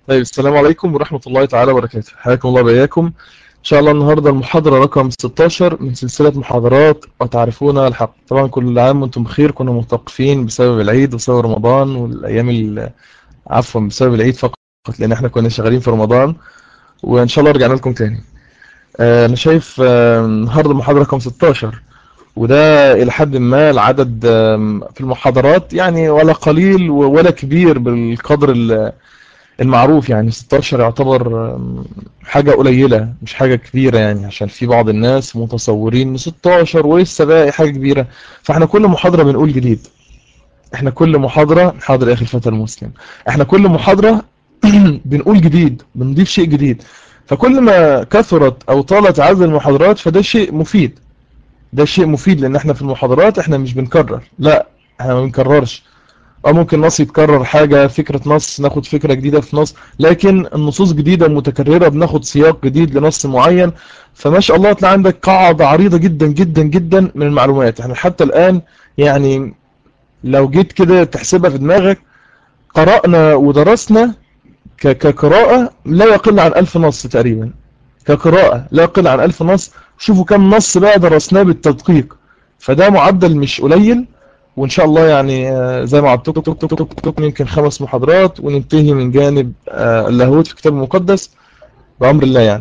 طيب السلام عليكم ورحمة الله تعالى وبركاته حياكم الله بإياكم إن شاء الله النهاردة المحاضرة رقم 16 من سلسلة محاضرات وتعرفون الحق طبعا كل عام وانتم بخير كنا متوقفين بسبب العيد وبسبب رمضان والأيام ال- عفوا بسبب العيد فقط لأن احنا كنا شغالين في رمضان وإن شاء الله رجعنا لكم تاني آه، أنا شايف آه، النهاردة المحاضرة رقم 16 وده إلى حد ما العدد آم، في المحاضرات يعني ولا قليل ولا كبير بالقدر ال- المعروف يعني 16 يعتبر آم، حاجة قليلة مش حاجة كبيرة يعني عشان في بعض الناس متصورين ان 16 ولسه باقي حاجة كبيرة فاحنا كل محاضرة بنقول جديد احنا كل محاضرة حاضر يا اخي الفتى المسلم احنا كل محاضرة بنقول جديد بنضيف شيء جديد فكل ما كثرت او طالت عدد المحاضرات فده شيء مفيد ده شيء مفيد لان احنا في المحاضرات احنا مش بنكرر لا احنا ما بنكررش اه ممكن نص يتكرر حاجة فكرة نص ناخد فكرة جديدة في نص لكن النصوص جديدة متكررة بناخد سياق جديد لنص معين فما شاء الله تلاقي عندك قاعدة عريضة جدا جدا جدا من المعلومات احنا حتى الآن يعني لو جيت كده تحسبها في دماغك قرأنا ودرسنا ك- كقراءة لا يقل عن ألف نص تقريبا كقراءة لا يقل عن ألف نص شوفوا كم نص بقى درسناه بالتدقيق فده معدل مش قليل وإن شاء الله يعني آه، زي ما عدتكم يمكن خمس محاضرات وننتهي من جانب آه، اللاهوت في الكتاب المقدس بأمر الله يعني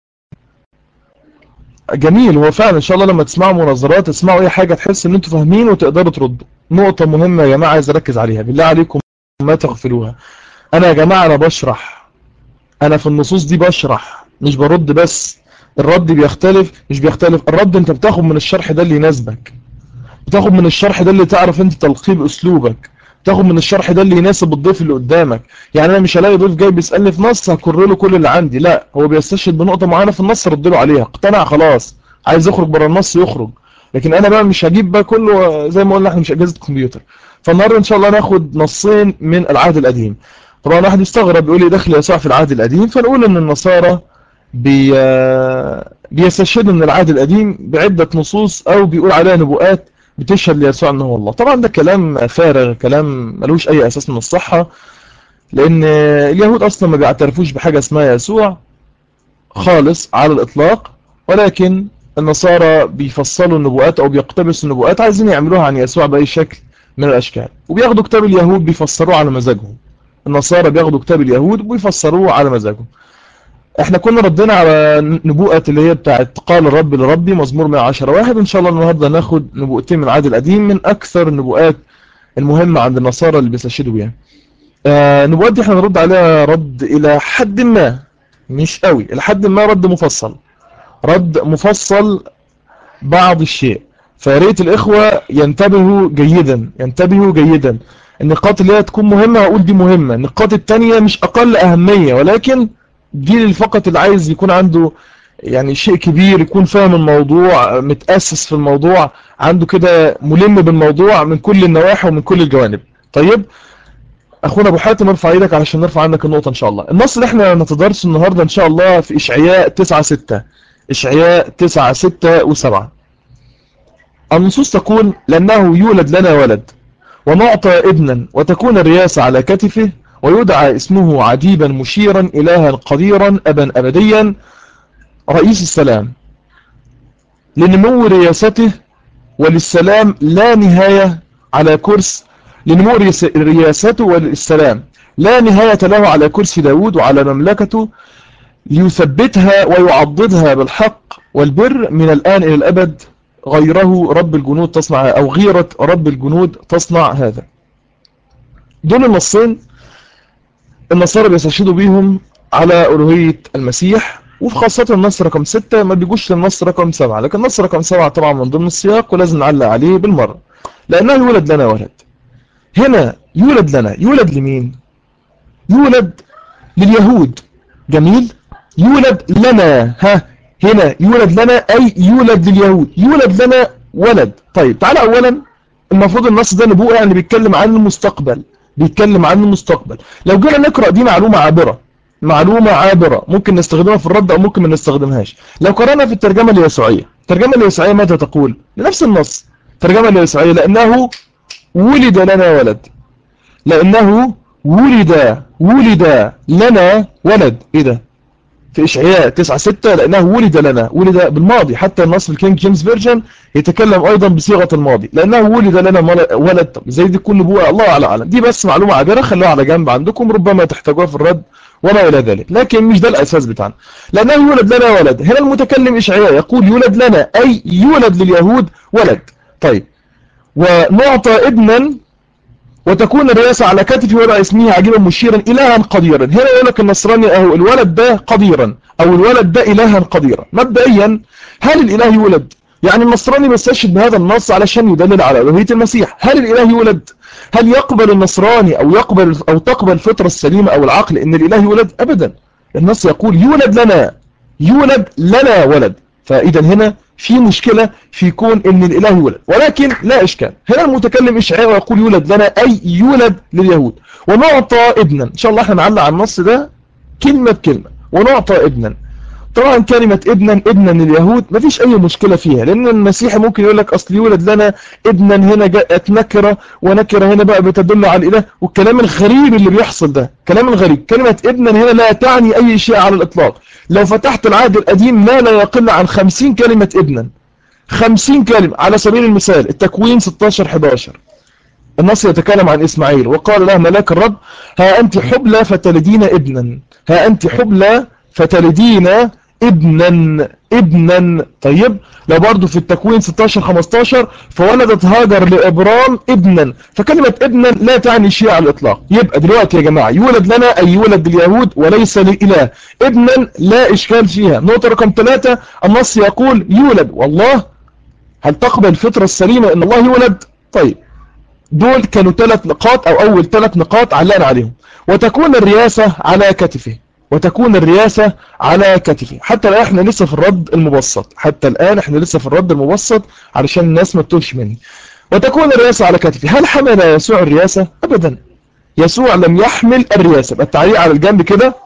جميل هو فعلا إن شاء الله لما تسمعوا مناظرات تسمعوا أي حاجة تحس إن أنتوا فاهمين وتقدروا تردوا نقطة مهمة يا جماعة عايز أركز عليها بالله عليكم ما تغفلوها أنا يا جماعة أنا بشرح أنا في النصوص دي بشرح مش برد بس الرد بيختلف مش بيختلف الرد أنت بتاخد من الشرح ده اللي يناسبك بتاخد من الشرح ده اللي تعرف انت تلقيه باسلوبك تاخد من الشرح ده اللي يناسب الضيف اللي قدامك يعني انا مش هلاقي ضيف جاي بيسالني في نص هكر له كل اللي عندي لا هو بيستشهد بنقطه معينه في النص رد له عليها اقتنع خلاص عايز يخرج بره النص يخرج لكن انا بقى مش هجيب بقى كله زي ما قلنا احنا مش اجهزه كمبيوتر فالنهارده ان شاء الله ناخد نصين من العهد القديم طبعا واحد يستغرب يقول لي دخل يسوع في العهد القديم فنقول ان النصارى بي بيستشهدوا من العهد القديم بعده نصوص او بيقول عليها نبوءات بتشهد ليسوع انه هو الله طبعا ده كلام فارغ كلام ملوش اي اساس من الصحة لان اليهود اصلا ما بيعترفوش بحاجة اسمها يسوع خالص على الاطلاق ولكن النصارى بيفصلوا النبوءات او بيقتبسوا النبوءات عايزين يعملوها عن يسوع باي شكل من الاشكال وبياخدوا كتاب اليهود بيفسروه على مزاجهم النصارى بياخدوا كتاب اليهود وبيفسروه على مزاجهم احنا كنا ردينا على نبوءة اللي هي بتاعت قال الرب لربي مزمور 110 واحد ان شاء الله النهارده ناخد نبوءتين من العهد القديم من اكثر النبوءات المهمة عند النصارى اللي بيستشهدوا بيها آه النبوءات دي احنا نرد عليها رد الى حد ما مش قوي الى حد ما رد مفصل رد مفصل بعض الشيء فياريت الاخوة ينتبهوا جيدا ينتبهوا جيدا النقاط اللي هي تكون مهمة هقول دي مهمة النقاط التانية مش اقل اهمية ولكن دي فقط اللي عايز يكون عنده يعني شيء كبير يكون فاهم الموضوع متأسس في الموضوع عنده كده ملم بالموضوع من كل النواحي ومن كل الجوانب طيب اخونا ابو حاتم ارفع ايدك علشان نرفع عنك النقطة ان شاء الله النص اللي احنا نتدرسه النهاردة ان شاء الله في اشعياء 9 6 اشعياء 9 6 و7 النصوص تقول لانه يولد لنا ولد ونعطى ابنا وتكون الرياسة على كتفه ويدعى اسمه عجيبا مشيرا إلها قديرا أبا أبديا رئيس السلام لنمو رياسته وللسلام لا نهاية على كرس لنمو رياس- رياسته وللسلام لا نهاية له على كرسي داود وعلى مملكته ليثبتها ويعضدها بالحق والبر من الآن إلى الأبد غيره رب الجنود تصنع أو غيرة رب الجنود تصنع هذا دول النصين النصارى بيستشهدوا بيهم على ألوهية المسيح وفي خاصة النص رقم 6 ما بيجوش للنص رقم 7 لكن النص رقم 7 طبعا من ضمن السياق ولازم نعلق عليه بالمرة لأنه يولد لنا ولد هنا يولد لنا يولد لمين يولد لليهود جميل يولد لنا ها هنا يولد لنا أي يولد لليهود يولد لنا ولد طيب تعالى أولا المفروض النص ده نبوء يعني بيتكلم عن المستقبل بيتكلم عن المستقبل لو جينا نقرأ دي معلومة عابرة معلومة عابرة ممكن نستخدمها في الرد أو ممكن ما نستخدمهاش لو قرأنا في الترجمة اليسوعية الترجمة اليسوعية ماذا تقول لنفس النص الترجمة اليسوعية لأنه ولد لنا ولد لأنه ولد ولد لنا ولد ايه ده في اشعياء 9 6 لانه ولد لنا ولد بالماضي حتى النص الكينج جيمس فيرجن يتكلم ايضا بصيغه الماضي لانه ولد لنا ولد طب زي دي تكون نبوءه الله على اعلم دي بس معلومه عابره خلوها على جنب عندكم ربما تحتاجوها في الرد وما الى ذلك لكن مش ده الاساس بتاعنا لانه يولد لنا ولد هنا المتكلم اشعياء يقول يولد لنا اي يولد لليهود ولد طيب ونعطى ابنا وتكون الرئاسة على كتفه وضع اسمه عجيبا مشيرا إلها قديرا هنا يقول لك النصراني أهو الولد ده قديرا أو الولد ده إلها قديرا مبدئيا هل الإله يولد يعني النصراني بيستشهد بهذا النص علشان يدلل على ألوهية المسيح هل الإله يولد هل يقبل النصراني أو يقبل أو تقبل الفطرة السليمة أو العقل إن الإله يولد أبدا النص يقول يولد لنا يولد لنا ولد فإذا هنا في مشكلة في كون ان الاله يولد ولكن لا اشكال هنا المتكلم اشعاء ويقول يولد لنا اي يولد لليهود ونعطى ابنا ان شاء الله احنا نعلق على النص ده كلمة بكلمة ونعطى ابنا طبعا كلمة ابنا ابنا لليهود مفيش اي مشكلة فيها لان المسيح ممكن يقول لك اصل يولد لنا ابنا هنا جاءت نكرة ونكرة هنا بقى بتدل على الاله والكلام الغريب اللي بيحصل ده كلام الغريب كلمة ابنا هنا لا تعني اي شيء على الاطلاق لو فتحت العهد القديم ما لا يقل عن 50 كلمة ابنا 50 كلمة على سبيل المثال التكوين 16 11 النص يتكلم عن إسماعيل وقال له ملاك الرب ها أنت حبلى فتلدين ابنا ها أنت حبلى فتلدين ابنا ابنا طيب لو برضو في التكوين 16 15 فولدت هاجر لابرام ابنا فكلمة ابنا لا تعني شيء على الاطلاق يبقى دلوقتي يا جماعة يولد لنا اي يولد لليهود وليس للاله ابنا لا اشكال فيها نقطة رقم 3 النص يقول يولد والله هل تقبل الفطرة السليمة ان الله يولد طيب دول كانوا ثلاث نقاط او اول ثلاث نقاط علقنا عليهم وتكون الرياسة على كتفه وتكون الرياسة على كتفه حتى الآن احنا لسه في الرد المبسط حتى الآن احنا لسه في الرد المبسط علشان الناس ما تتوهش مني وتكون الرياسة على كتفه هل حمل يسوع الرياسة أبدا يسوع لم يحمل الرياسة التعليق على الجنب كده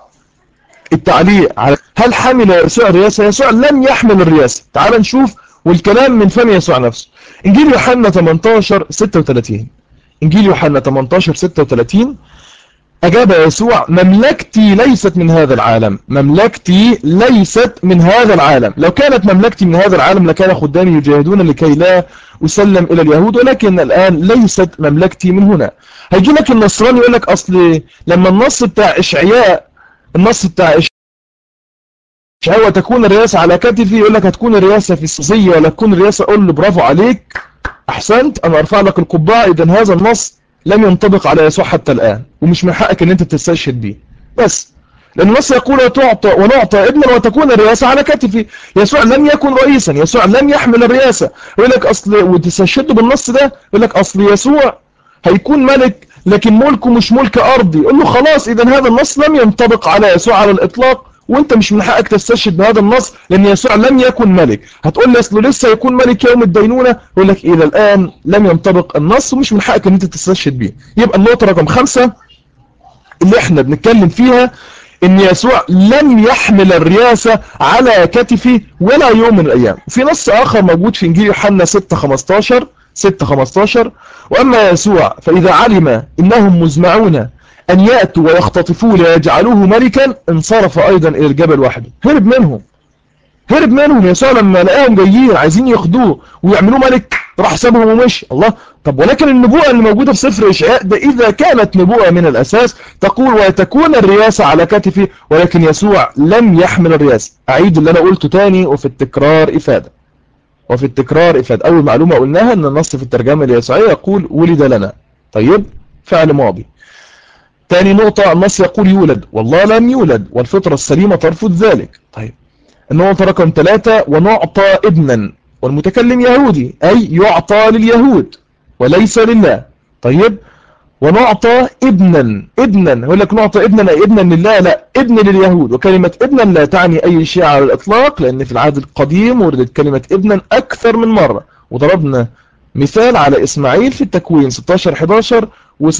التعليق على هل حمل يسوع الرياسة يسوع لم يحمل الرياسة تعال نشوف والكلام من فم يسوع نفسه انجيل يوحنا 18 36 انجيل يوحنا 18 36 أجاب يسوع مملكتي ليست من هذا العالم مملكتي ليست من هذا العالم لو كانت مملكتي من هذا العالم لكان خدامي يجاهدون لكي لا أسلم إلى اليهود ولكن الآن ليست مملكتي من هنا هيجي لك النصراني يقول لك أصل لما النص بتاع إشعياء النص بتاع إشعياء وتكون الرئاسة على كتفي يقول لك هتكون الرئاسة في السيسية ولا تكون الرئاسة أقول له برافو عليك أحسنت أنا أرفع لك القبعة إذا هذا النص لم ينطبق على يسوع حتى الآن ومش من حقك ان انت تستشهد بيه بس لأن النص يقول وتعطى ونعطى ابنا وتكون الرئاسة على كتفي يسوع لم يكن رئيسا يسوع لم يحمل الرئاسة يقول لك أصل وتستشهد بالنص ده يقول لك أصل يسوع هيكون ملك لكن ملكه مش ملك أرضي يقول له خلاص إذا هذا النص لم ينطبق على يسوع على الإطلاق وانت مش من حقك تستشهد بهذا النص لان يسوع لم يكن ملك هتقول لي اصله لسه يكون ملك يوم الدينونة يقول لك الى الان لم ينطبق النص ومش من حقك ان انت تستشهد بيه يبقى النقطة رقم خمسة اللي احنا بنتكلم فيها ان يسوع لم يحمل الرياسة على كتفه ولا يوم من الايام وفي نص اخر موجود في انجيل يوحنا 6 15 6 15 واما يسوع فاذا علم انهم مزمعون أن يأتوا ويختطفوه ليجعلوه ملكا انصرف أيضا إلى الجبل وحده هرب منهم هرب منهم يسوع لما لقاهم جايين عايزين ياخدوه ويعملوه ملك راح سابهم ومشي الله طب ولكن النبوءة اللي موجودة في سفر إشعاء ده إذا كانت نبوءة من الأساس تقول وتكون الرياسة على كتفه ولكن يسوع لم يحمل الرياسة أعيد اللي أنا قلته تاني وفي التكرار إفادة وفي التكرار إفادة أول معلومة قلناها أن النص في الترجمة اليسوعية يقول ولد لنا طيب فعل ماضي تاني نقطة النص يقول يولد والله لم يولد والفطرة السليمة ترفض ذلك طيب النقطة رقم ثلاثة ونعطى ابنا والمتكلم يهودي أي يعطى لليهود وليس لله طيب ونعطى ابنا ابنا يقول لك نعطى ابنا أي ابنا لله لا ابن لليهود وكلمة ابنا لا تعني أي شيء على الإطلاق لأن في العهد القديم وردت كلمة ابنا أكثر من مرة وضربنا مثال على إسماعيل في التكوين 16 11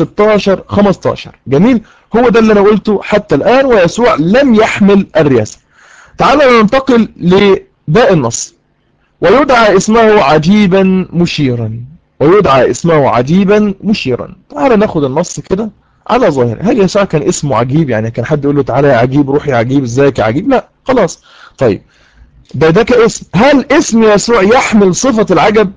و16 15 جميل هو ده اللي أنا قلته حتى الآن ويسوع لم يحمل الرياسة تعالوا ننتقل لباقي النص ويدعى اسمه عجيبا مشيرا ويدعى اسمه عجيبا مشيرا تعالوا ناخد النص كده على ظاهر هل يسوع كان اسمه عجيب يعني كان حد يقول له تعالى يا عجيب روح يا عجيب ازيك يا عجيب لا خلاص طيب ده ده كاسم هل اسم يسوع يحمل صفة العجب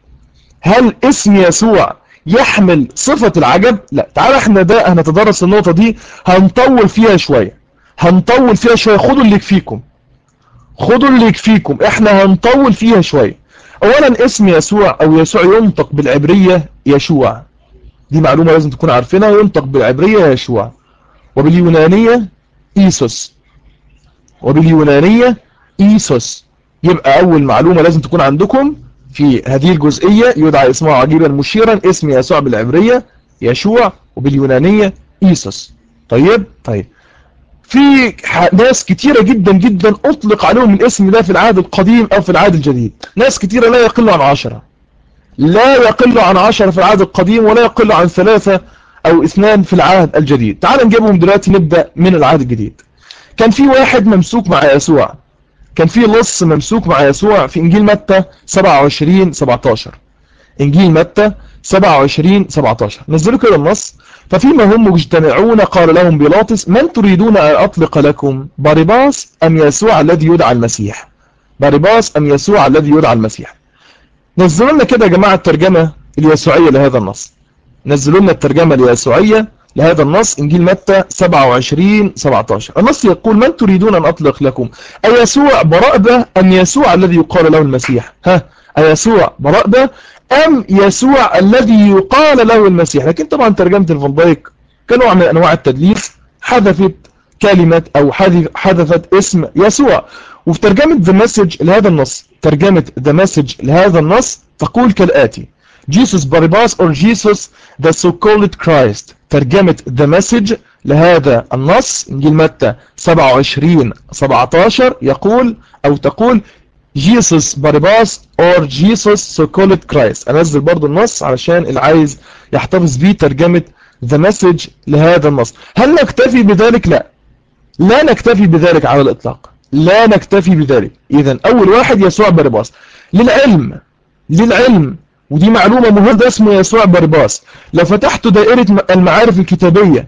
هل اسم يسوع يحمل صفة العجب لا تعالى احنا ده هنتدرس النقطة دي هنطول فيها شوية هنطول فيها شوية خدوا اللي يكفيكم خدوا اللي يكفيكم احنا هنطول فيها شوية اولا اسم يسوع او يسوع ينطق بالعبرية يشوع دي معلومة لازم تكون عارفينها ينطق بالعبرية يشوع وباليونانية ايسوس وباليونانية ايسوس يبقى اول معلومة لازم تكون عندكم في هذه الجزئية يدعى اسمه عجيبا مشيرا اسم يسوع بالعبرية يشوع وباليونانية ايسوس طيب طيب في ناس كتيرة جدا جدا اطلق عليهم الاسم ده في العهد القديم او في العهد الجديد ناس كتيرة لا يقل عن عشرة لا يقل عن عشرة في العهد القديم ولا يقل عن ثلاثة او اثنان في العهد الجديد تعال نجيبهم دلوقتي نبدأ من العهد الجديد كان في واحد ممسوك مع يسوع كان في لص ممسوك مع يسوع في انجيل متى 27 17 انجيل متى 27 17 نزلوا كده النص ففيما هم مجتمعون قال لهم بيلاطس من تريدون أن أطلق لكم بارباس أم يسوع الذي يدعى المسيح بارباس أم يسوع الذي يدعى المسيح نزلوا لنا كده يا جماعة الترجمة اليسوعية لهذا النص نزلوا لنا الترجمة اليسوعية لهذا النص إنجيل متى 27 17 النص يقول من تريدون أن أطلق لكم أيسوع برأبة أم يسوع الذي يقال له المسيح ها أيسوع برأبة أم يسوع الذي يقال له المسيح لكن طبعا ترجمة الفان دايك كنوع من أنواع التدليس حذفت كلمة أو حذفت اسم يسوع وفي ترجمة The Message لهذا النص ترجمة The Message لهذا النص تقول كالآتي Jesus Barabbas or Jesus the so-called Christ ترجمة The Message لهذا النص إنجيل متى 27 17 يقول أو تقول Jesus Barabbas or Jesus so-called Christ أنزل برضو النص علشان اللي عايز يحتفظ بيه ترجمة The Message لهذا النص هل نكتفي بذلك؟ لا لا نكتفي بذلك على الإطلاق لا نكتفي بذلك إذا أول واحد يسوع بارباس للعلم للعلم ودي معلومة مهمة ده اسمه يسوع بارباس لو فتحت دائرة المعارف الكتابية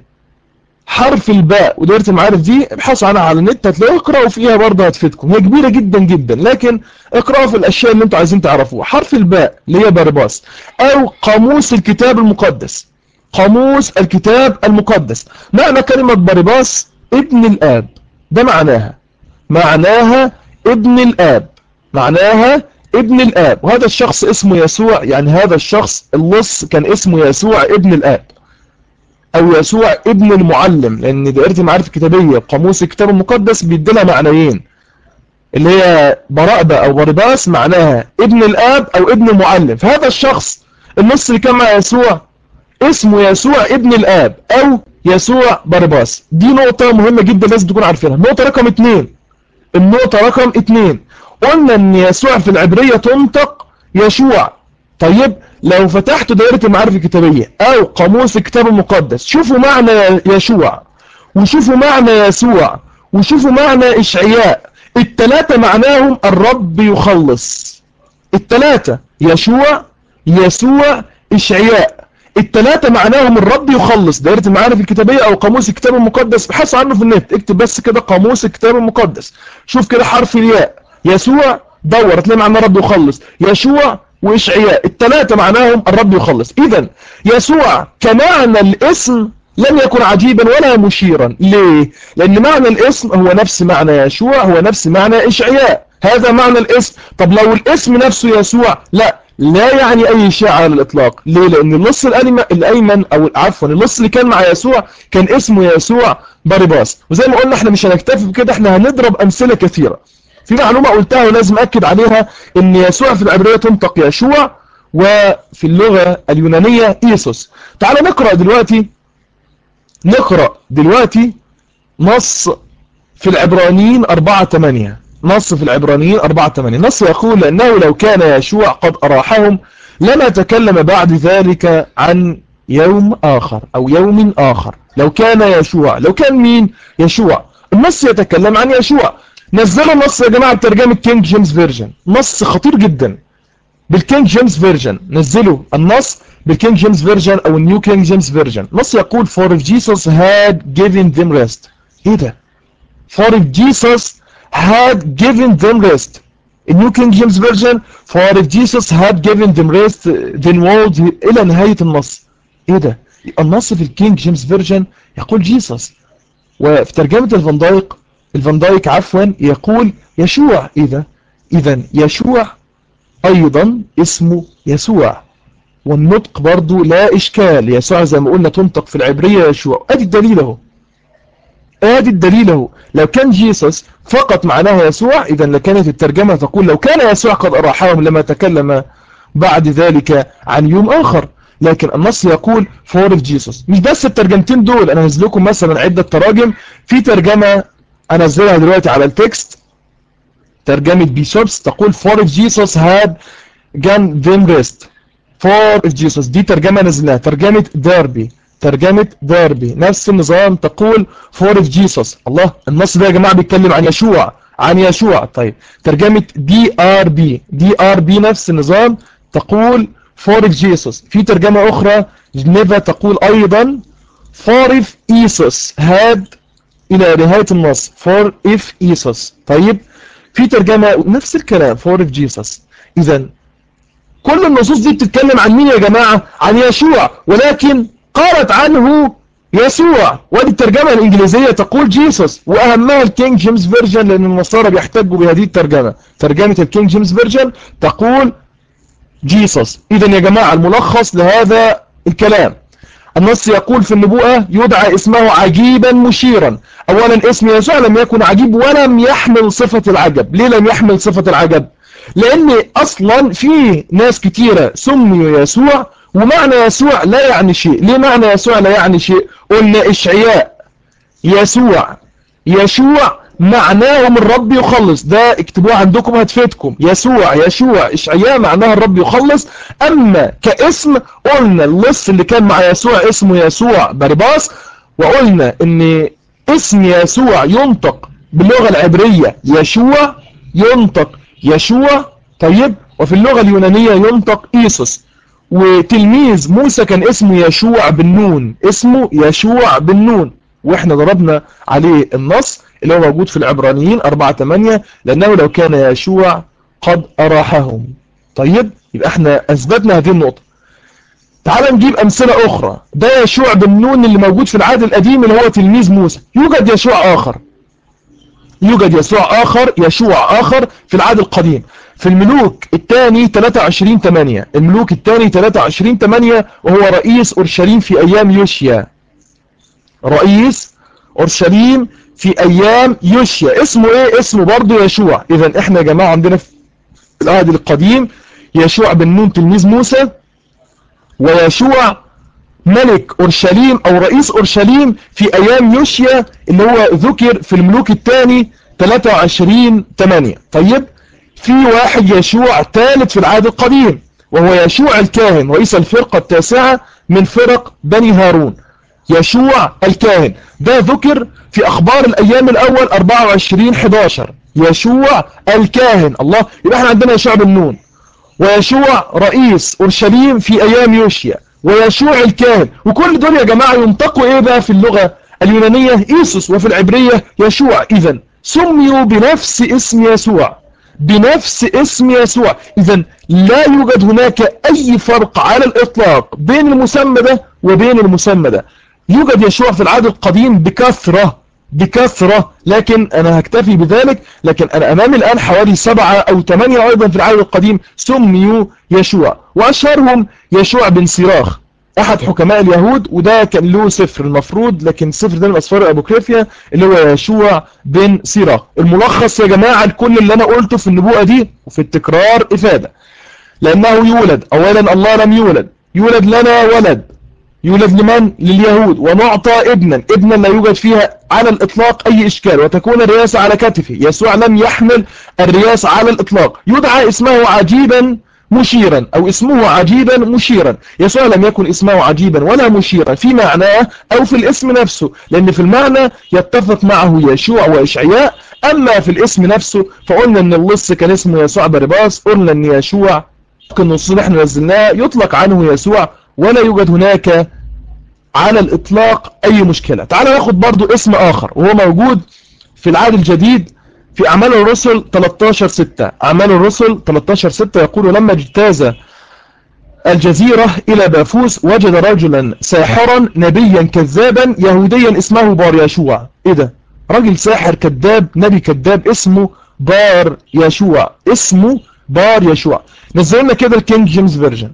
حرف الباء ودائرة المعارف دي ابحثوا عنها على النت هتلاقوا اقرأوا فيها برضه هتفيدكم هي كبيرة جدا جدا لكن اقرأوا في الأشياء اللي انتوا عايزين تعرفوها حرف الباء اللي هي بارباس أو قاموس الكتاب المقدس قاموس الكتاب المقدس معنى كلمة بارباس ابن الآب ده معناها معناها ابن الآب معناها ابن الآب وهذا الشخص اسمه يسوع يعني هذا الشخص اللص كان اسمه يسوع ابن الآب أو يسوع ابن المعلم لأن دائرة المعارف الكتابية قاموس الكتاب المقدس بيديلها معنيين اللي هي برأبة أو برباس معناها ابن الآب أو ابن المعلم فهذا الشخص النص اللي كان مع يسوع اسمه يسوع ابن الآب أو يسوع برباس دي نقطة مهمة جدا لازم تكون عارفينها النقطة رقم اتنين النقطة رقم اتنين قلنا ان يسوع في العبرية تنطق يشوع طيب لو فتحت دائرة المعارف الكتابية او قاموس الكتاب المقدس شوفوا معنى يشوع وشوفوا معنى يسوع وشوفوا معنى اشعياء التلاتة معناهم الرب يخلص التلاتة يشوع يسوع اشعياء التلاتة معناهم الرب يخلص دائرة المعارف الكتابية او قاموس الكتاب المقدس بحث عنه في النت اكتب بس كده قاموس الكتاب المقدس شوف كده حرف الياء يسوع دور تلاقي معناه رب يخلص يشوع وإشعياء الثلاثة معناهم الرب يخلص إذا يسوع كمعنى الاسم لم يكن عجيبا ولا مشيرا ليه؟ لأن معنى الاسم هو نفس معنى يشوع هو نفس معنى إشعياء هذا معنى الاسم طب لو الاسم نفسه يسوع لا لا يعني أي شيء على الإطلاق ليه؟ لأن اللص الأيمن أو عفوا اللص اللي كان مع يسوع كان اسمه يسوع بارباس وزي ما قلنا احنا مش هنكتفي بكده احنا هنضرب أمثلة كثيرة في معلومة قلتها ولازم أكد عليها ان يسوع في العبرية تنطق يشوع وفي اللغة اليونانية إيسوس تعال نقرأ دلوقتي نقرأ دلوقتي نص في العبرانيين 4 8 نص في العبرانيين 4 8 نص يقول لأنه لو كان يشوع قد أراحهم لما تكلم بعد ذلك عن يوم آخر أو يوم آخر لو كان يشوع لو كان مين يشوع النص يتكلم عن يشوع نزلوا النص يا جماعة بترجمة كينج جيمس فيرجن نص خطير جدا بالكينج جيمس فيرجن نزلوا النص بالكينج جيمس فيرجن او النيو كينج جيمس فيرجن نص يقول for if Jesus had given them rest ايه ده for if Jesus had given them rest النيو كينج جيمس فيرجن for if Jesus had given them rest then would الى نهاية النص ايه ده النص في الكينج جيمس فيرجن يقول جيسس وفي ترجمة الفان دايك الفان دايك عفوا يقول يشوع اذا اذا يشوع ايضا اسمه يسوع والنطق برضو لا اشكال يسوع زي ما قلنا تنطق في العبرية يشوع ادي الدليل اهو ادي الدليل اهو لو كان جيسس فقط معناه يسوع اذا لكانت الترجمة تقول لو كان يسوع قد اراحهم لما تكلم بعد ذلك عن يوم اخر لكن النص يقول for of Jesus مش بس الترجمتين دول انا هنزل لكم مثلا عدة تراجم في ترجمة انزلها دلوقتي على التكست ترجمة بيشوبس تقول for if Jesus had given them rest for if Jesus دي ترجمة نزلناها ترجمة داربي ترجمة داربي نفس النظام تقول for if Jesus الله النص ده يا جماعة بيتكلم عن يشوع عن يشوع طيب ترجمة دي ار بي دي ار بي نفس النظام تقول for if Jesus في ترجمة أخرى جنيفا تقول أيضا for if Jesus had إلى نهاية النص for if Jesus طيب في ترجمة نفس الكلام for if Jesus إذا كل النصوص دي بتتكلم عن مين يا جماعة عن يشوع ولكن قالت عنه يسوع ودي الترجمة الإنجليزية تقول جيسس وأهمها الكينج جيمس فيرجن لأن النصارى بيحتجوا بهذه الترجمة ترجمة الكينج جيمس فيرجن تقول جيسس إذا يا جماعة الملخص لهذا الكلام النص يقول في النبوءة يدعى اسمه عجيبا مشيرا أولا اسم يسوع لم يكن عجيب ولم يحمل صفة العجب ليه لم يحمل صفة العجب لأن أصلا في ناس كتيرة سميوا يسوع ومعنى يسوع لا يعني شيء ليه معنى يسوع لا يعني شيء قلنا إشعياء يسوع يشوع معناه من الرب يخلص ده اكتبوه عندكم هتفيدكم يسوع يشوع إشعياء معناه الرب يخلص أما كاسم قلنا اللص اللي كان مع يسوع اسمه يسوع برباس وقلنا ان اسم يسوع ينطق باللغة العبرية يشوع ينطق يشوع طيب وفي اللغة اليونانية ينطق إيسوس وتلميذ موسى كان اسمه يشوع بن نون اسمه يشوع بن نون واحنا ضربنا عليه النص اللي هو موجود في العبرانيين 4-8 لأنه لو كان يشوع قد أراحهم طيب يبقى احنا أثبتنا هذه النقطة تعال نجيب أمثلة أخرى ده يشوع بن نون اللي موجود في العهد القديم اللي هو تلميذ موسى يوجد يشوع آخر يوجد يسوع آخر يشوع آخر في العهد القديم في الملوك الثاني 23 8 الملوك الثاني 23 8 وهو رئيس أورشليم في أيام يوشيا رئيس أورشليم في أيام يوشيا اسمه إيه اسمه برضه يشوع إذا إحنا يا جماعة عندنا في العهد القديم يشوع بن نون تلميذ موسى ويشوع ملك أورشليم أو رئيس أورشليم في أيام يوشيا اللي هو ذكر في الملوك الثاني 23 8 طيب في واحد يشوع ثالث في العهد القديم وهو يشوع الكاهن رئيس الفرقة التاسعة من فرق بني هارون يشوع الكاهن ده ذكر في أخبار الأيام الأول 24 11 يشوع الكاهن الله يبقى احنا عندنا يشوع بن نون ويشوع رئيس أورشليم في أيام يوشيا ويشوع الكاهن وكل دول يا جماعة ينطقوا ايه بقى في اللغة اليونانية إيسوس وفي العبرية يشوع إذا سميوا بنفس اسم يسوع بنفس اسم يسوع إذا لا يوجد هناك أي فرق على الإطلاق بين المسمى ده وبين المسمى ده يوجد يشوع في العهد القديم بكثرة بكثرة لكن أنا هكتفي بذلك لكن أنا أمامي الآن حوالي سبعة أو ثمانية أيضا في العهد القديم سميوا يشوع وأشهرهم يشوع بن سراخ أحد حكماء اليهود وده كان له سفر المفروض لكن السفر ده من أسفار أبوكريفيا اللي هو يشوع بن سراخ الملخص يا جماعة الكل اللي أنا قلته في النبوءة دي وفي التكرار إفادة لأنه يولد أولا الله لم يولد يولد لنا ولد يولد لمن؟ لليهود ونعطى ابنا ابنا لا يوجد فيها على الإطلاق أي إشكال وتكون الرياسة على كتفه يسوع لم يحمل الرياسة على الإطلاق يدعى اسمه عجيبا مشيرا أو اسمه عجيبا مشيرا يسوع لم يكن اسمه عجيبا ولا مشيرا في معناه أو في الاسم نفسه لأن في المعنى يتفق معه يشوع وإشعياء أما في الاسم نفسه فقلنا أن اللص كان اسمه يسوع برباس قلنا أن يشوع النصوص اللي احنا نزلناها يطلق عنه يسوع ولا يوجد هناك على الإطلاق أي مشكلة تعال ناخد برضو اسم آخر وهو موجود في العهد الجديد في أعمال الرسل 13-6 أعمال الرسل 13-6 يقول لما اجتاز الجزيرة إلى بافوس وجد رجلا ساحرا نبيا كذابا يهوديا اسمه بار يشوع إيه ده راجل ساحر كذاب نبي كذاب اسمه بار يشوع اسمه بار يشوع نزل لنا كده الكينج جيمس فيرجن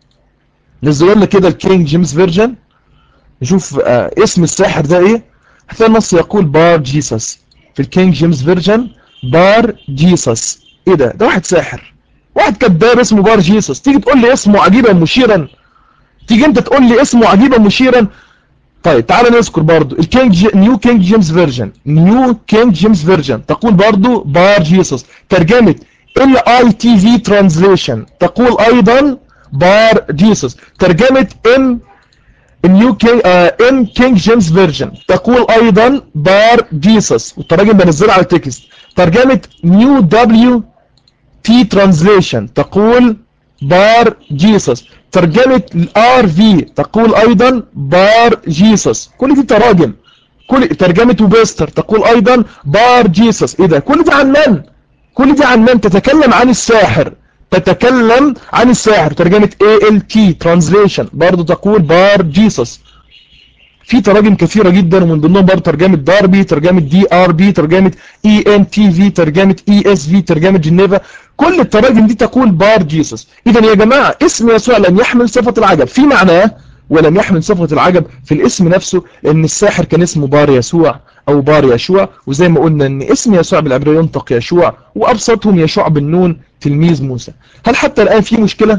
نزل لنا كده الكينج جيمس فيرجن نشوف آه اسم الساحر ده ايه هتلاقي النص يقول بار جيسس في الكينج جيمس فيرجن بار جيسس ايه ده ده واحد ساحر واحد كذاب اسمه بار جيسس تيجي تقول لي اسمه عجيبا مشيرا تيجي انت تقول لي اسمه عجيبا مشيرا طيب تعالى نذكر برضو الكينج نيو كينج جيمس فيرجن نيو كينج جيمس فيرجن تقول برضو بار جيسس ترجمة ال اي تي في ترانزليشن تقول ايضا بار جيسس ترجمة ام نيو كينج ام كينج جيمس فيرجن تقول ايضا بار جيسس والتراجم بنزلها على التكست ترجمة نيو دبليو تي ترانزليشن تقول بار جيسس ترجمة الار في تقول ايضا بار جيسس كل دي تراجم كل ترجمة وبستر تقول ايضا بار جيسس ايه ده كل دي عن من كل دي عن من تتكلم عن الساحر تتكلم عن الساحر ترجمة ALT translation برضو تقول بار جيسس في تراجم كثيرة جدا ومن ضمنهم برضو ترجمة داربي ترجمة دي ار بي ترجمة اي ان تي في ترجمة اي اس في ترجمة جنيفا كل التراجم دي تقول بار جيسس اذا يا جماعة اسم يسوع لم يحمل صفة العجب في معناه ولم يحمل صفة العجب في الاسم نفسه ان الساحر كان اسمه بار يسوع او بار يشوع وزي ما قلنا ان اسم يسوع بالعبرية ينطق يشوع وابسطهم يشوع بالنون تلميذ موسى هل حتى الان في مشكلة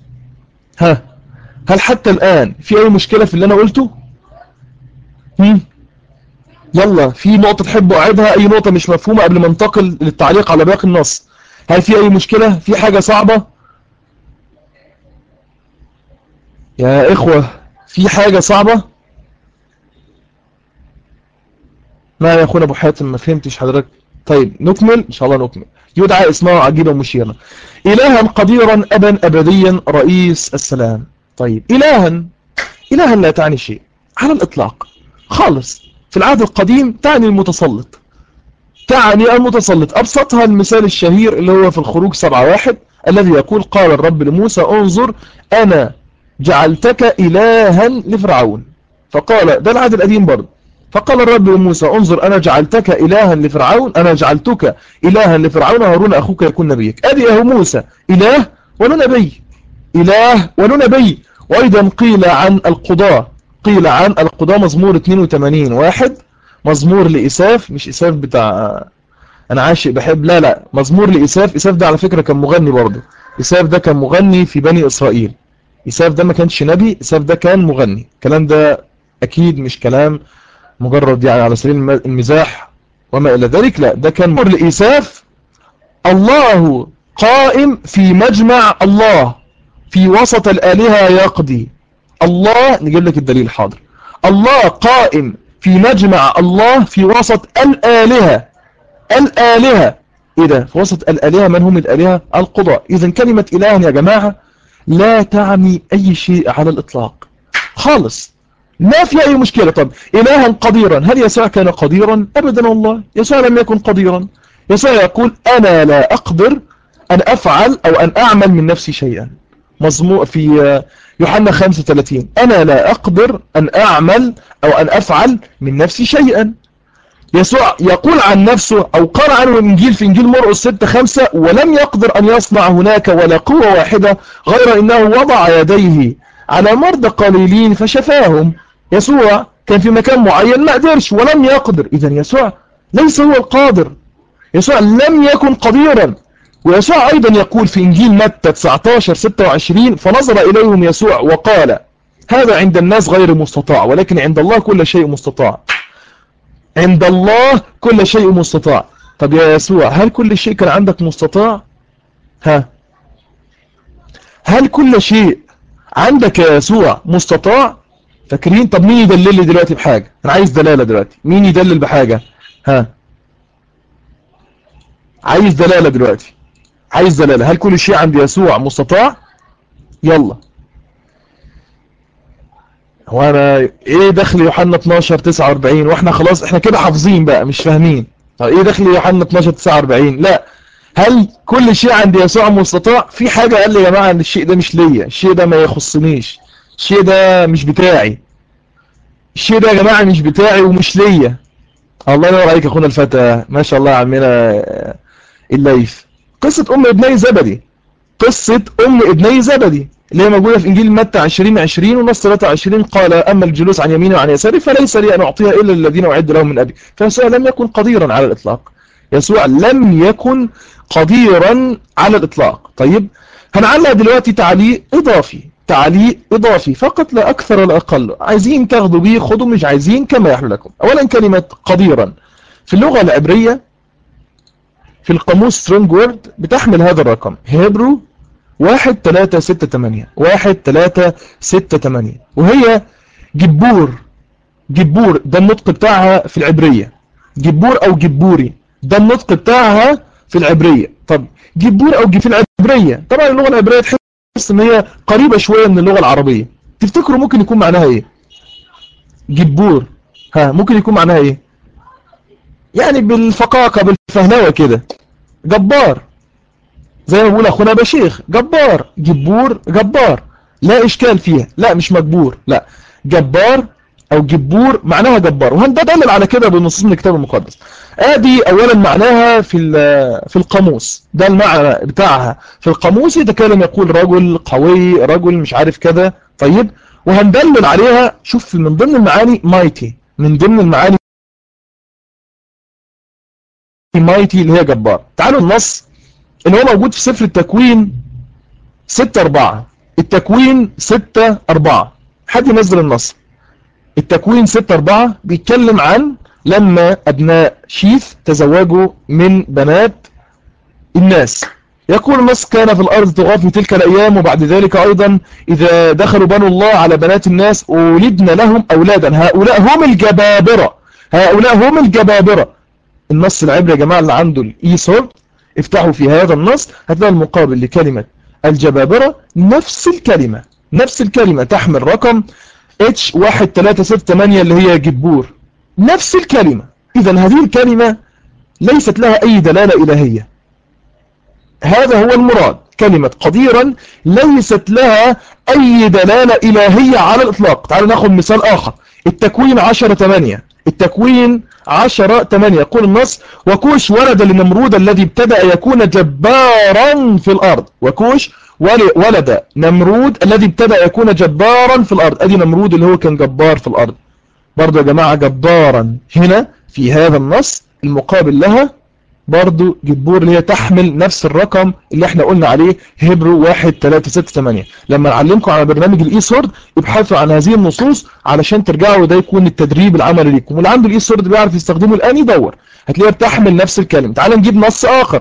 ها هل حتى الان في اي مشكلة في اللي انا قلته هم؟ يلا في نقطة تحب اعيدها اي نقطة مش مفهومة قبل ما انتقل للتعليق على باقي النص هل في اي مشكلة في حاجة صعبة يا اخوة في حاجة صعبة لا يا اخونا ابو حاتم ما فهمتش حضرتك طيب نكمل ان شاء الله نكمل يدعى اسمه عجيبا مشيرا الها قديرا ابا ابديا رئيس السلام طيب الها الها لا تعني شيء على الاطلاق خالص في العهد القديم تعني المتسلط تعني المتسلط ابسطها المثال الشهير اللي هو في الخروج سبعة واحد الذي يقول قال الرب لموسى انظر انا جعلتك الها لفرعون فقال ده العهد القديم برضه فقال الرب لموسى انظر أنا جعلتك إلها لفرعون أنا جعلتك إلها لفرعون هارون أخوك يكون نبيك أدي يا موسى إله ونبي إله ونبي وأيضا قيل عن القضاء قيل عن القضاء مزمور 82 واحد مزمور لإساف مش إساف بتاع أنا عاشق بحب لا لا مزمور لإساف إساف ده على فكرة كان مغني برضه إساف ده كان مغني في بني إسرائيل إساف ده ما كانش نبي إساف ده كان مغني الكلام ده أكيد مش كلام مجرد يعني على سبيل المزاح وما إلى ذلك لا ده كان مر لإيساف الله قائم في مجمع الله في وسط الآلهة يقضي الله نجيب لك الدليل حاضر الله قائم في مجمع الله في وسط الآلهة الآلهة إيه ده في وسط الآلهة من هم الآلهة القضاء إذا كلمة إله يا جماعة لا تعني أي شيء على الإطلاق خالص ما في أي مشكلة طب إلها قديرا هل يسوع كان قديرا أبدا والله يسوع لم يكن قديرا يسوع يقول أنا لا أقدر أن أفعل أو أن أعمل من نفسي شيئا مضموع في يوحنا 35 أنا لا أقدر أن أعمل أو أن أفعل من نفسي شيئا يسوع يقول عن نفسه أو قال عنه الإنجيل في إنجيل مرقس 6 5 ولم يقدر أن يصنع هناك ولا قوة واحدة غير أنه وضع يديه على مرضى قليلين فشفاهم يسوع كان في مكان معين ما قدرش ولم يقدر إذا يسوع ليس هو القادر يسوع لم يكن قديرا ويسوع أيضا يقول في إنجيل متى 19 26 فنظر إليهم يسوع وقال هذا عند الناس غير مستطاع ولكن عند الله كل شيء مستطاع عند الله كل شيء مستطاع طب يا يسوع هل كل شيء كان عندك مستطاع ها هل كل شيء عندك يا يسوع مستطاع فاكرين طب مين يدلل لي دلوقتي بحاجة انا عايز دلالة دلوقتي مين يدلل بحاجة ها عايز دلالة دلوقتي عايز دلالة هل كل شيء عند يسوع مستطاع يلا هو انا ايه دخل يوحنا 12 49 واحنا خلاص احنا كده حافظين بقى مش فاهمين طب ايه دخل يوحنا 12 49 لا هل كل شيء عند يسوع مستطاع في حاجة قال لي يا جماعة ان الشيء ده مش ليا الشيء ده ما يخصنيش الشيء ده مش بتاعي الشيء ده يا جماعة مش بتاعي ومش ليا الله ينور عليك يا اخونا الفتى ما شاء الله يا عمنا الليث قصة ام ابني زبدي قصة ام ابني زبدي اللي هي موجودة في انجيل متى 20 20 ونص 23 قال اما الجلوس عن يميني وعن يساري فليس لي ان اعطيها الا الذين اعد لهم من ابي فيسوع لم يكن قديرا على الاطلاق يسوع لم يكن قديرا على الاطلاق طيب هنعلق دلوقتي تعليق اضافي تعليق اضافي فقط لا اكثر ولا اقل عايزين تاخدوا بيه خدوا مش عايزين كما يحلو لكم اولا كلمة قديرا في اللغة العبرية في القاموس سترونج وورد بتحمل هذا الرقم هيبرو واحد تلاتة ستة تمانية واحد تلاتة ستة تمانية وهي جبور جبور ده النطق بتاعها في العبرية جبور او جبوري ده النطق بتاعها في العبرية طب جبور او في العبرية طبعا اللغة العبرية تحس ان هي قريبة شوية من اللغة العربية تفتكروا ممكن يكون معناها ايه جبور ها ممكن يكون معناها ايه يعني بالفقاقة بالفهلوة كده جبار زي ما بقول اخونا بشيخ جبار جبور جبار لا اشكال فيها لا مش مجبور لا جبار او جبور معناها جبار وهندلل على كده بالنصوص من الكتاب المقدس ادي اولا معناها في في القاموس ده المعنى بتاعها في القاموس يتكلم يقول رجل قوي رجل مش عارف كذا طيب وهندلل عليها شوف من ضمن المعاني مايتي من ضمن المعاني مايتي اللي هي جبار تعالوا النص اللي هو موجود في سفر التكوين 6 4 التكوين 6 4 حد ينزل النص التكوين 6 4 بيتكلم عن لما ابناء شيث تزوجوا من بنات الناس يقول النص كان في الارض طغاة في تلك الايام وبعد ذلك ايضا اذا دخلوا بنو الله على بنات الناس ولدنا لهم اولادا هؤلاء هم الجبابرة هؤلاء هم الجبابرة النص العبري يا جماعة اللي عنده الايسورد افتحوا في هذا النص هتلاقي المقابل لكلمة الجبابرة نفس الكلمة نفس الكلمة تحمل رقم H1368 اللي هي جبور نفس الكلمة إذا هذه الكلمة ليست لها أي دلالة إلهية هذا هو المراد كلمة قديرا ليست لها أي دلالة إلهية على الإطلاق تعالوا ناخذ مثال آخر التكوين 10 8 التكوين 10 8 يقول النص وكوش ولد لنمرود الذي ابتدأ يكون جبارا في الأرض وكوش ولد نمرود الذي ابتدأ يكون جبارا في الأرض أدي نمرود اللي هو كان جبار في الأرض برضو يا جماعة جبارا هنا في هذا النص المقابل لها برضو جبور اللي هي تحمل نفس الرقم اللي احنا قلنا عليه هبرو 1368 لما نعلمكم على برنامج الاي سورد ابحثوا عن هذه النصوص علشان ترجعوا وده يكون التدريب العملي ليكم واللي عنده الاي سورد بيعرف يستخدمه الان يدور هتلاقيها بتحمل نفس الكلمة تعال نجيب نص اخر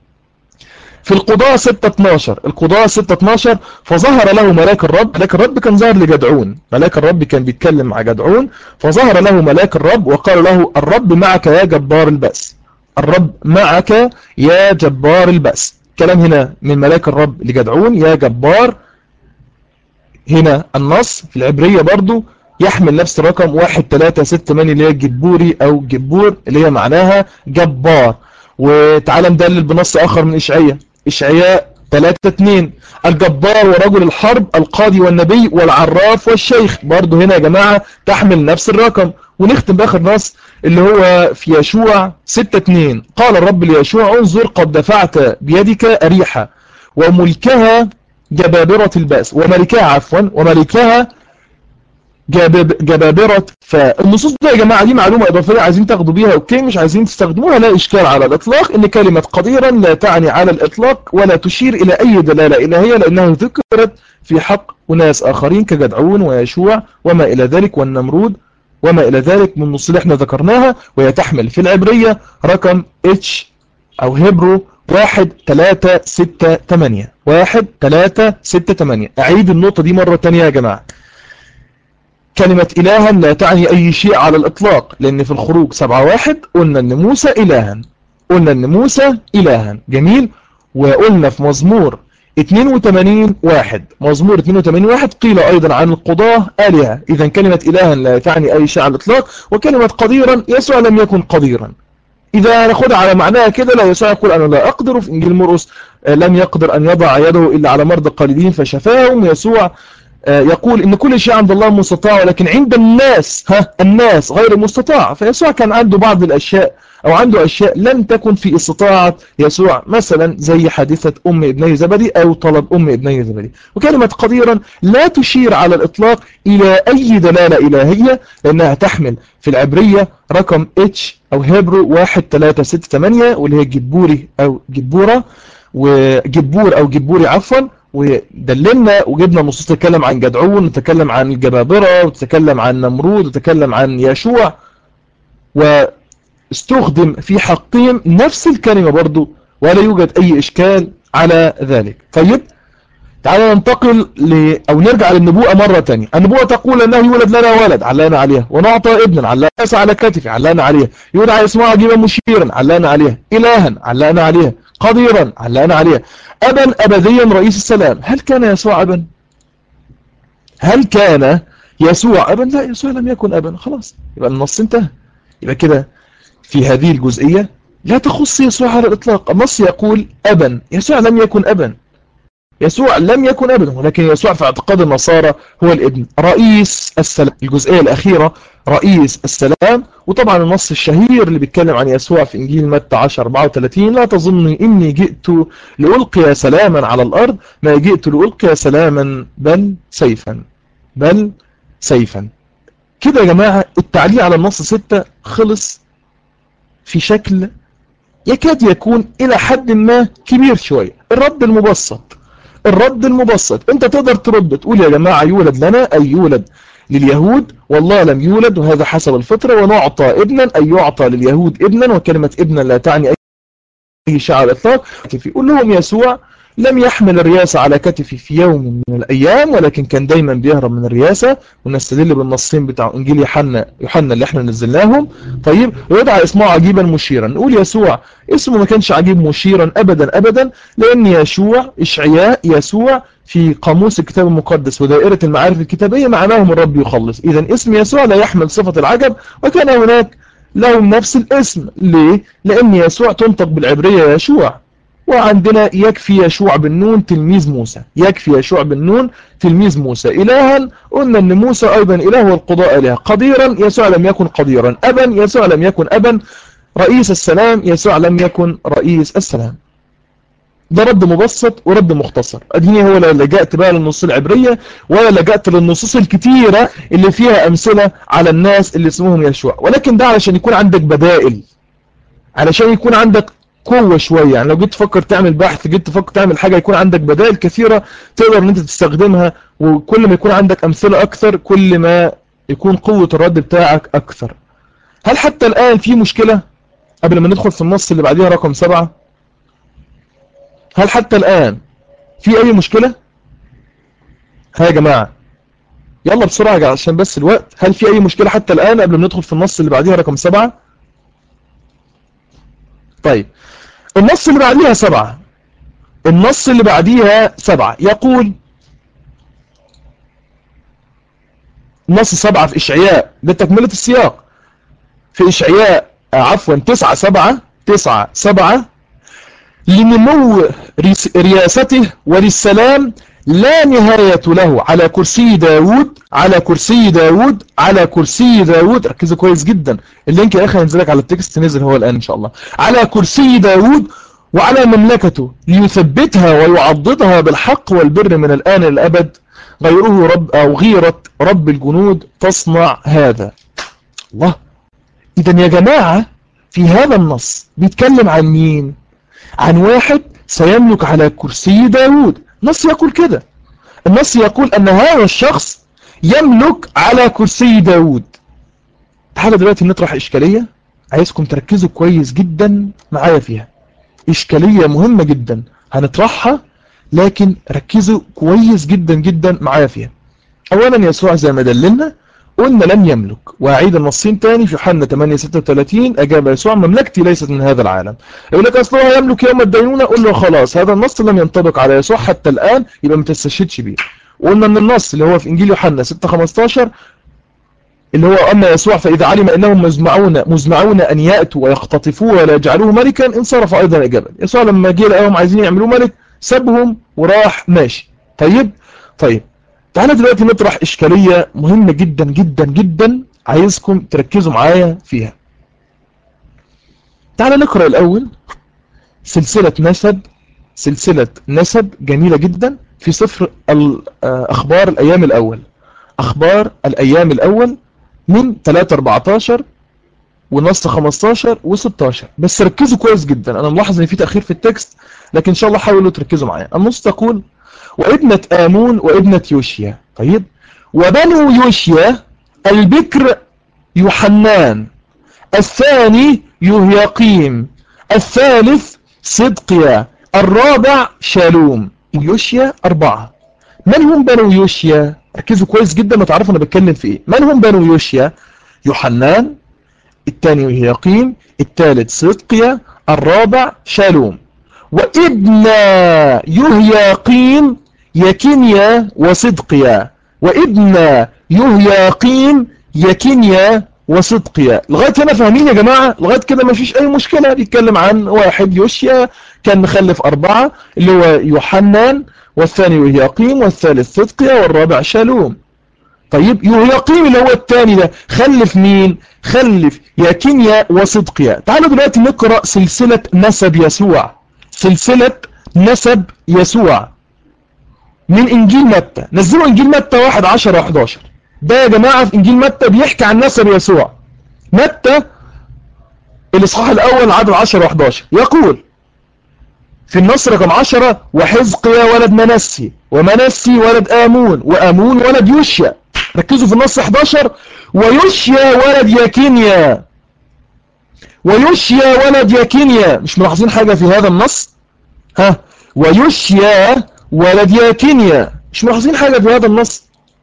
في القضاء 6 12 القضاء 6 12 فظهر له ملاك الرب ملاك الرب كان ظاهر لجدعون ملاك الرب كان بيتكلم مع جدعون فظهر له ملاك الرب وقال له الرب معك يا جبار البأس الرب معك يا جبار البأس كلام هنا من ملاك الرب لجدعون يا جبار هنا النص في العبرية برضو يحمل نفس الرقم 1368 اللي هي جبوري او جبور اللي هي معناها جبار وتعالى ندلل بنص اخر من اشعياء اشعياء 3 الجبار ورجل الحرب القاضي والنبي والعراف والشيخ برضو هنا يا جماعة تحمل نفس الرقم ونختم باخر نص اللي هو في يشوع 6 قال الرب ليشوع انظر قد دفعت بيدك أريحة وملكها جبابرة البأس وملكها عفوا وملكها جباب جبابرة فالنصوص دي يا جماعة دي معلومة إضافية عايزين تاخدوا بيها أوكي مش عايزين تستخدموها لا إشكال على الإطلاق إن كلمة قديرا لا تعني على الإطلاق ولا تشير إلى أي دلالة إلهية لأنها ذكرت في حق أناس آخرين كجدعون ويشوع وما إلى ذلك والنمرود وما إلى ذلك من النصوص اللي احنا ذكرناها وهي تحمل في العبرية رقم اتش أو هبرو واحد تلاتة ستة تمانية واحد تلاتة ستة تمانية أعيد النقطة دي مرة تانية يا جماعة كلمة إلها لا تعني أي شيء على الإطلاق لأن في الخروج سبعة واحد قلنا أن موسى إلها قلنا أن موسى إلها جميل وقلنا في مزمور 82 واحد مزمور 82 واحد قيل أيضا عن القضاة آلهة إذا كلمة إلها لا تعني أي شيء على الإطلاق وكلمة قديرا يسوع لم يكن قديرا إذا ناخدها على معناها كده لا يسوع يقول أنا لا أقدر في إنجيل مرقس لم يقدر أن يضع يده إلا على مرضى قليلين فشفاهم يسوع يقول إن كل شيء عند الله مستطاع ولكن عند الناس ها الناس غير مستطاع فيسوع كان عنده بعض الأشياء أو عنده أشياء لم تكن في استطاعة يسوع مثلا زي حادثة أم ابني زبدي أو طلب أم ابني زبدي وكلمة قديرا لا تشير على الإطلاق إلى أي دلالة إلهية لأنها تحمل في العبرية رقم اتش أو هيبرو 1368 واللي هي جبوري أو جبورة وجبور أو جبوري عفوا ودللنا وجبنا نصوص تتكلم عن جدعون وتتكلم عن الجبابرة وتتكلم عن نمرود وتتكلم عن يشوع واستخدم في حقهم نفس الكلمة برضو ولا يوجد أي إشكال على ذلك طيب تعالى ننتقل ل... أو نرجع للنبوءة مرة تانية النبوءة تقول أنه يولد لنا ولد علانا عليها ونعطى ابنا علانا على كتفه علانا عليها يدعى اسمه عجيبا مشيرا علانا عليها إلها علانا عليها قديرا علانا عليها أبا أبديا رئيس السلام هل كان يسوع أبا هل كان يسوع أبا لا يسوع لم يكن أبا خلاص يبقى النص انتهى يبقى كده في هذه الجزئية لا تخص يسوع على الإطلاق النص يقول أبا يسوع لم يكن أبا يسوع لم يكن أبدا ولكن يسوع في اعتقاد النصارى هو الابن رئيس السلام الجزئية الأخيرة رئيس السلام وطبعا النص الشهير اللي بيتكلم عن يسوع في إنجيل متى 10 34 لا تظني إني جئت لألقي سلاما على الأرض ما جئت لألقي سلاما بل سيفا بل سيفا كده يا جماعة التعليق على النص 6 خلص في شكل يكاد يكون إلى حد ما كبير شوية الرد المبسط الرد المبسط انت تقدر ترد تقول يا جماعة يولد لنا أي يولد لليهود والله لم يولد وهذا حسب الفطرة ونعطى ابنا أي يعطى لليهود ابنا وكلمة ابنا لا تعني أي شيء على الإطلاق يقول لهم يسوع لم يحمل الرياسة على كتفي في يوم من الأيام ولكن كان دايما بيهرب من الرياسة ونستدل بالنصين بتاع إنجيل يوحنا يوحنا اللي احنا نزلناهم طيب ويدعى اسمه عجيبا مشيرا نقول يسوع اسمه ما كانش عجيب مشيرا أبدا أبدا لأن يشوع إشعياء يسوع في قاموس الكتاب المقدس ودائرة المعارف الكتابية معناهم الرب يخلص إذا اسم يسوع لا يحمل صفة العجب وكان هناك لهم نفس الاسم ليه؟ لأن يسوع تنطق بالعبرية يشوع وعندنا يكفي يشوع بن نون تلميذ موسى يكفي يشوع بن نون تلميذ موسى إلها قلنا أن موسى أيضا إله والقضاء إله قديرا يسوع لم يكن قديرا أبا يسوع لم يكن أبا رئيس السلام يسوع لم يكن رئيس السلام ده رد مبسط ورد مختصر اديني هو لا لجأت بقى للنصوص العبرية ولا لجأت للنصوص الكتيرة اللي فيها امثلة على الناس اللي اسمهم يشوع ولكن ده علشان يكون عندك بدائل علشان يكون عندك قوة شوية يعني لو جيت تفكر تعمل بحث جيت تفكر تعمل حاجة يكون عندك بدائل كثيرة تقدر ان انت تستخدمها وكل ما يكون عندك امثلة اكثر كل ما يكون قوة الرد بتاعك اكثر هل حتى الان في مشكلة قبل ما ندخل في النص اللي بعديها رقم سبعة هل حتى الان في اي مشكلة ها يا جماعة يلا بسرعة عشان بس الوقت هل في اي مشكلة حتى الان قبل ما ندخل في النص اللي بعديها رقم سبعة طيب النص اللي بعديها سبعة النص اللي بعديها سبعة يقول نص سبعة في إشعياء ده تكملة السياق في إشعياء عفوا تسعة سبعة تسعة سبعة لنمو رياسته وللسلام لا نهاية له على كرسي داود على كرسي داود على كرسي داود ركزوا كويس جدا اللينك يا اخي هينزلك على التكست نزل هو الان ان شاء الله على كرسي داود وعلى مملكته ليثبتها ويعضدها بالحق والبر من الآن للأبد غيره رب أو غيرة رب الجنود تصنع هذا الله إذا يا جماعة في هذا النص بيتكلم عن مين عن واحد سيملك على كرسي داود النص يقول كده النص يقول أن هذا الشخص يملك على كرسي داود تعالى دلوقتي نطرح إشكالية عايزكم تركزوا كويس جدا معايا فيها إشكالية مهمة جدا هنطرحها لكن ركزوا كويس جدا جدا معايا فيها أولا يسوع زي ما دللنا قلنا لم يملك وأعيد النصين تاني في يوحنا 8 36 أجاب يسوع مملكتي ليست من هذا العالم يقول لك أصلا يملك يوم الدينونة قول له خلاص هذا النص لم ينطبق على يسوع حتى الآن يبقى ما تستشهدش بيه وقلنا ان النص اللي هو في إنجيل يوحنا 6 15 اللي هو أما يسوع فإذا علم أنهم مزمعون, مزمعون أن يأتوا ويختطفوه ولا يجعلوه ملكا انصرف أيضا الجبل يسوع لما جه لقاهم عايزين يعملوه ملك سابهم وراح ماشي طيب طيب تعالى دلوقتي نطرح إشكالية مهمة جدا جدا جدا عايزكم تركزوا معايا فيها تعالى نقرأ الأول سلسلة نسب سلسلة نسب جميلة جدا في سفر أخبار الأيام الأول أخبار الأيام الأول من 3-14 ونص 15 و16 بس ركزوا كويس جدا أنا ملاحظ إن في تأخير في التكست لكن إن شاء الله حاولوا تركزوا معايا النص تقول وابنة آمون وابنة يوشيا طيب وبنو يوشيا البكر يوحنان الثاني يهيقيم الثالث صدقيا الرابع شالوم يوشيا أربعة من هم بنو يوشيا ركزوا كويس جدا وتعرفوا أنا بتكلم في إيه من هم بنو يوشيا يوحنان الثاني يهيقيم الثالث صدقيا الرابع شالوم وابن يهياقيم يكنيا وصدقيا وابن يهياقيم يكنيا وصدقيا لغاية هنا فاهمين يا جماعة لغاية كده ما فيش اي مشكلة بيتكلم عن واحد يوشيا كان مخلف اربعة اللي هو يوحنان والثاني يهياقيم والثالث صدقيا والرابع شالوم طيب يهياقيم اللي هو الثاني ده خلف مين خلف يكنيا وصدقيا تعالوا دلوقتي نقرأ سلسلة نسب يسوع سلسلة نسب يسوع من انجيل متى نزلوا انجيل متى 1 10 11 ده يا جماعة في انجيل متى بيحكي عن نسب يسوع متى الاصحاح الاول عدد 10 و11 يقول في النص رقم 10 وحزقيا ولد منسي ومنسي ولد آمون وآمون ولد يوشيا ركزوا في النص 11 ويوشيا ولد يكينيا ويوشيا ولد يكينيا مش ملاحظين حاجة في هذا النص ها ويوشيا ولد يكينيا مش ملاحظين حاجة في هذا النص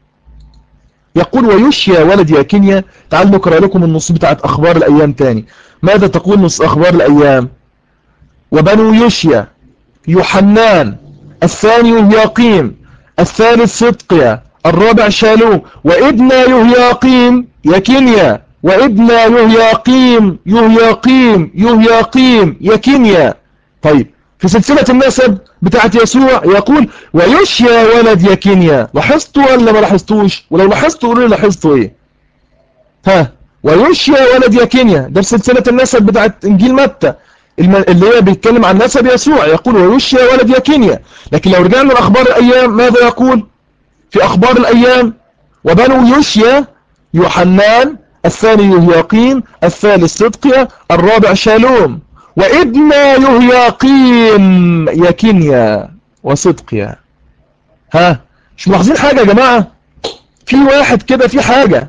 يقول ويوشيا ولد يكينيا تعالوا نقرأ لكم النص بتاعت أخبار الأيام تاني ماذا تقول نص أخبار الأيام وبنو يوشيا يوحنان الثاني يهياقيم الثالث صدقيا الرابع شالوم وابن يهياقيم يكينيا وابن يهياقيم يهياقيم يهياقيم يكينيا طيب في سلسلة النسب بتاعت يسوع يقول ويشيا ولد يكينيا لاحظتوا ولا ما لاحظتوش ولو لاحظتوا قولوا لي لاحظتوا ايه ها ويشيا ولد يكينيا ده في سلسلة النسب بتاعت انجيل متى اللي هي بيتكلم عن نسب يسوع يقول ويشيا ولد يكينيا لكن لو رجعنا لأخبار الأيام ماذا يقول في أخبار الأيام وبنو يوشيا يوحنان الثاني يهياقيم الثالث صدقيا الرابع شالوم وابن يهياقيم يكينيا وصدقيا ها مش ملاحظين حاجة يا جماعة في واحد كده في حاجة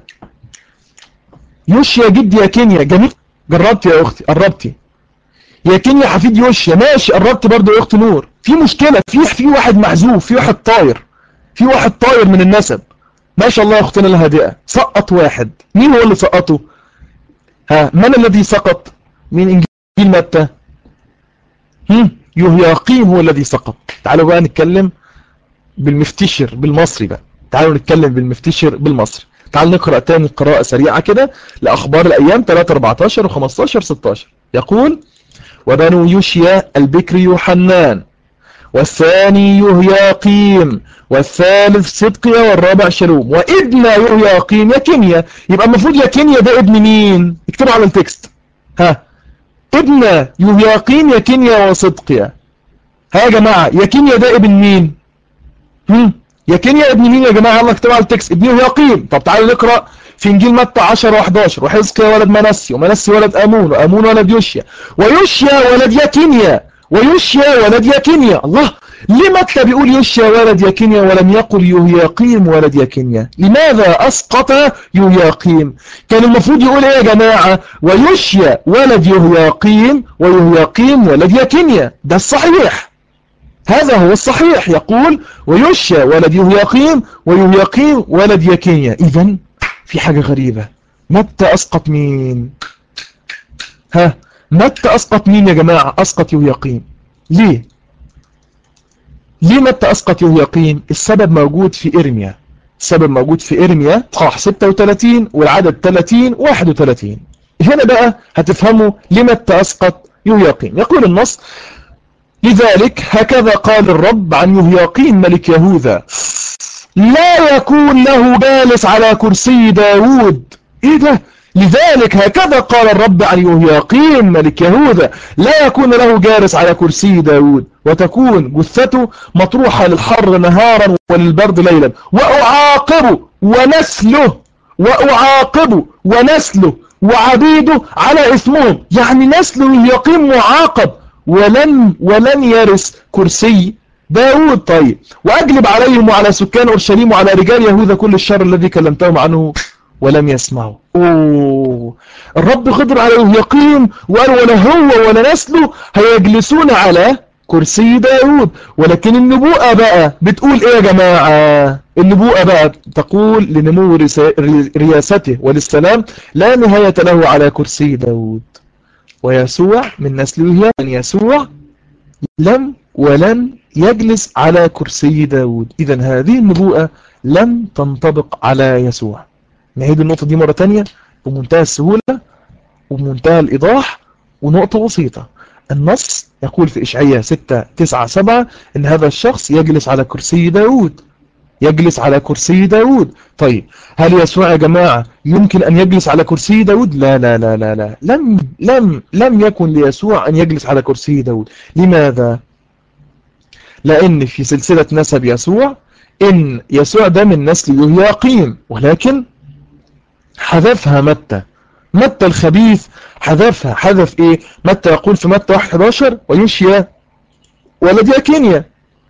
يوشيا جد يكينيا جميل جربت يا أختي قربتي يكينيا حفيد يوشيا ماشي قربت برضو يا أختي نور في مشكلة في في واحد محذوف في واحد طاير في واحد طاير من النسب ما شاء الله يا أختنا الهادئة سقط واحد مين هو اللي سقطه ها من الذي سقط من إنجيل متى هم يهياقيم هو الذي سقط تعالوا بقى نتكلم بالمفتشر بالمصري بقى تعالوا نتكلم بالمفتشر بالمصري تعالوا نقرأ تاني قراءة سريعة كده لأخبار الأيام 3 14 و 15 16 يقول وبنو يوشيا البكر يوحنان والثاني يهياقيم والثالث صدقيا والرابع شلوم وابن يهياقيم يكينيا يبقى المفروض يكينيا ده ابن مين اكتبوا على التكست ها ابن يهياقيم يكينيا وصدقيا ها يا جماعة يكينيا ده ابن مين هم يكينيا ابن مين يا جماعة الله اكتبوا على التكست ابن يهياقيم طب تعالوا نقرأ في انجيل متى 10 و11 وحزقيا ولد منسي ومنسي ولد امون وامون ولد يوشيا ويوشيا ولد يكينيا ويوشيا ولد يكينيا الله ليه متى بيقول يوشيا ولد يكينيا ولم يقل يهياقيم ولد يكينيا لماذا أسقط يهياقيم كان المفروض يقول ايه يا جماعة ويوشيا ولد يهياقيم ويهياقيم ولد يكينيا ده الصحيح هذا هو الصحيح يقول ويوشيا ولد يهياقيم ويهياقيم ولد يكينيا إذا في حاجة غريبة متى أسقط مين ها متى أسقط مين يا جماعة أسقط يهيقين ليه ليه متى أسقط يهيقين السبب موجود في إرميا السبب موجود في إرميا صح 36 والعدد 30 31 هنا بقى هتفهموا ليه متى أسقط يهيقين يقول النص لذلك هكذا قال الرب عن يهياقين ملك يهوذا لا يكون له جالس على كرسي داود ايه ده لذلك هكذا قال الرب عن يهياقين ملك يهوذا لا يكون له جالس على كرسي داود وتكون جثته مطروحة للحر نهارا وللبرد ليلا وأعاقبه ونسله وأعاقبه ونسله وعبيده على اسمهم يعني نسله يقيم معاقب ولن ولن يرث كرسي داود طيب وأجلب عليهم وعلى سكان أورشليم وعلى رجال يهوذا كل الشر الذي كلمتهم عنه ولم يسمعوا أوه. الرب غضب عليه يقيم وقال ولا هو ولا نسله هيجلسون على كرسي داود ولكن النبوءة بقى بتقول ايه يا جماعة النبوءة بقى تقول لنمو رياسته وللسلام لا نهاية له على كرسي داود ويسوع من نسله أن يسوع لم ولن يجلس على كرسي داود إذا هذه النبوءة لم تنطبق على يسوع نعيد النقطة دي مرة تانية بمنتهى السهولة وبمنتهى الإيضاح ونقطة بسيطة النص يقول في إشعية 6 9 7 إن هذا الشخص يجلس على كرسي داود يجلس على كرسي داود طيب هل يسوع يا جماعة يمكن أن يجلس على كرسي داود لا لا لا لا لا لم لم لم يكن ليسوع أن يجلس على كرسي داود لماذا لأن في سلسلة نسب يسوع إن يسوع ده من نسل يهياقيم ولكن حذفها متى متى الخبيث حذفها حذف ايه متى يقول في متى 11 ويشيا ولد يكينيا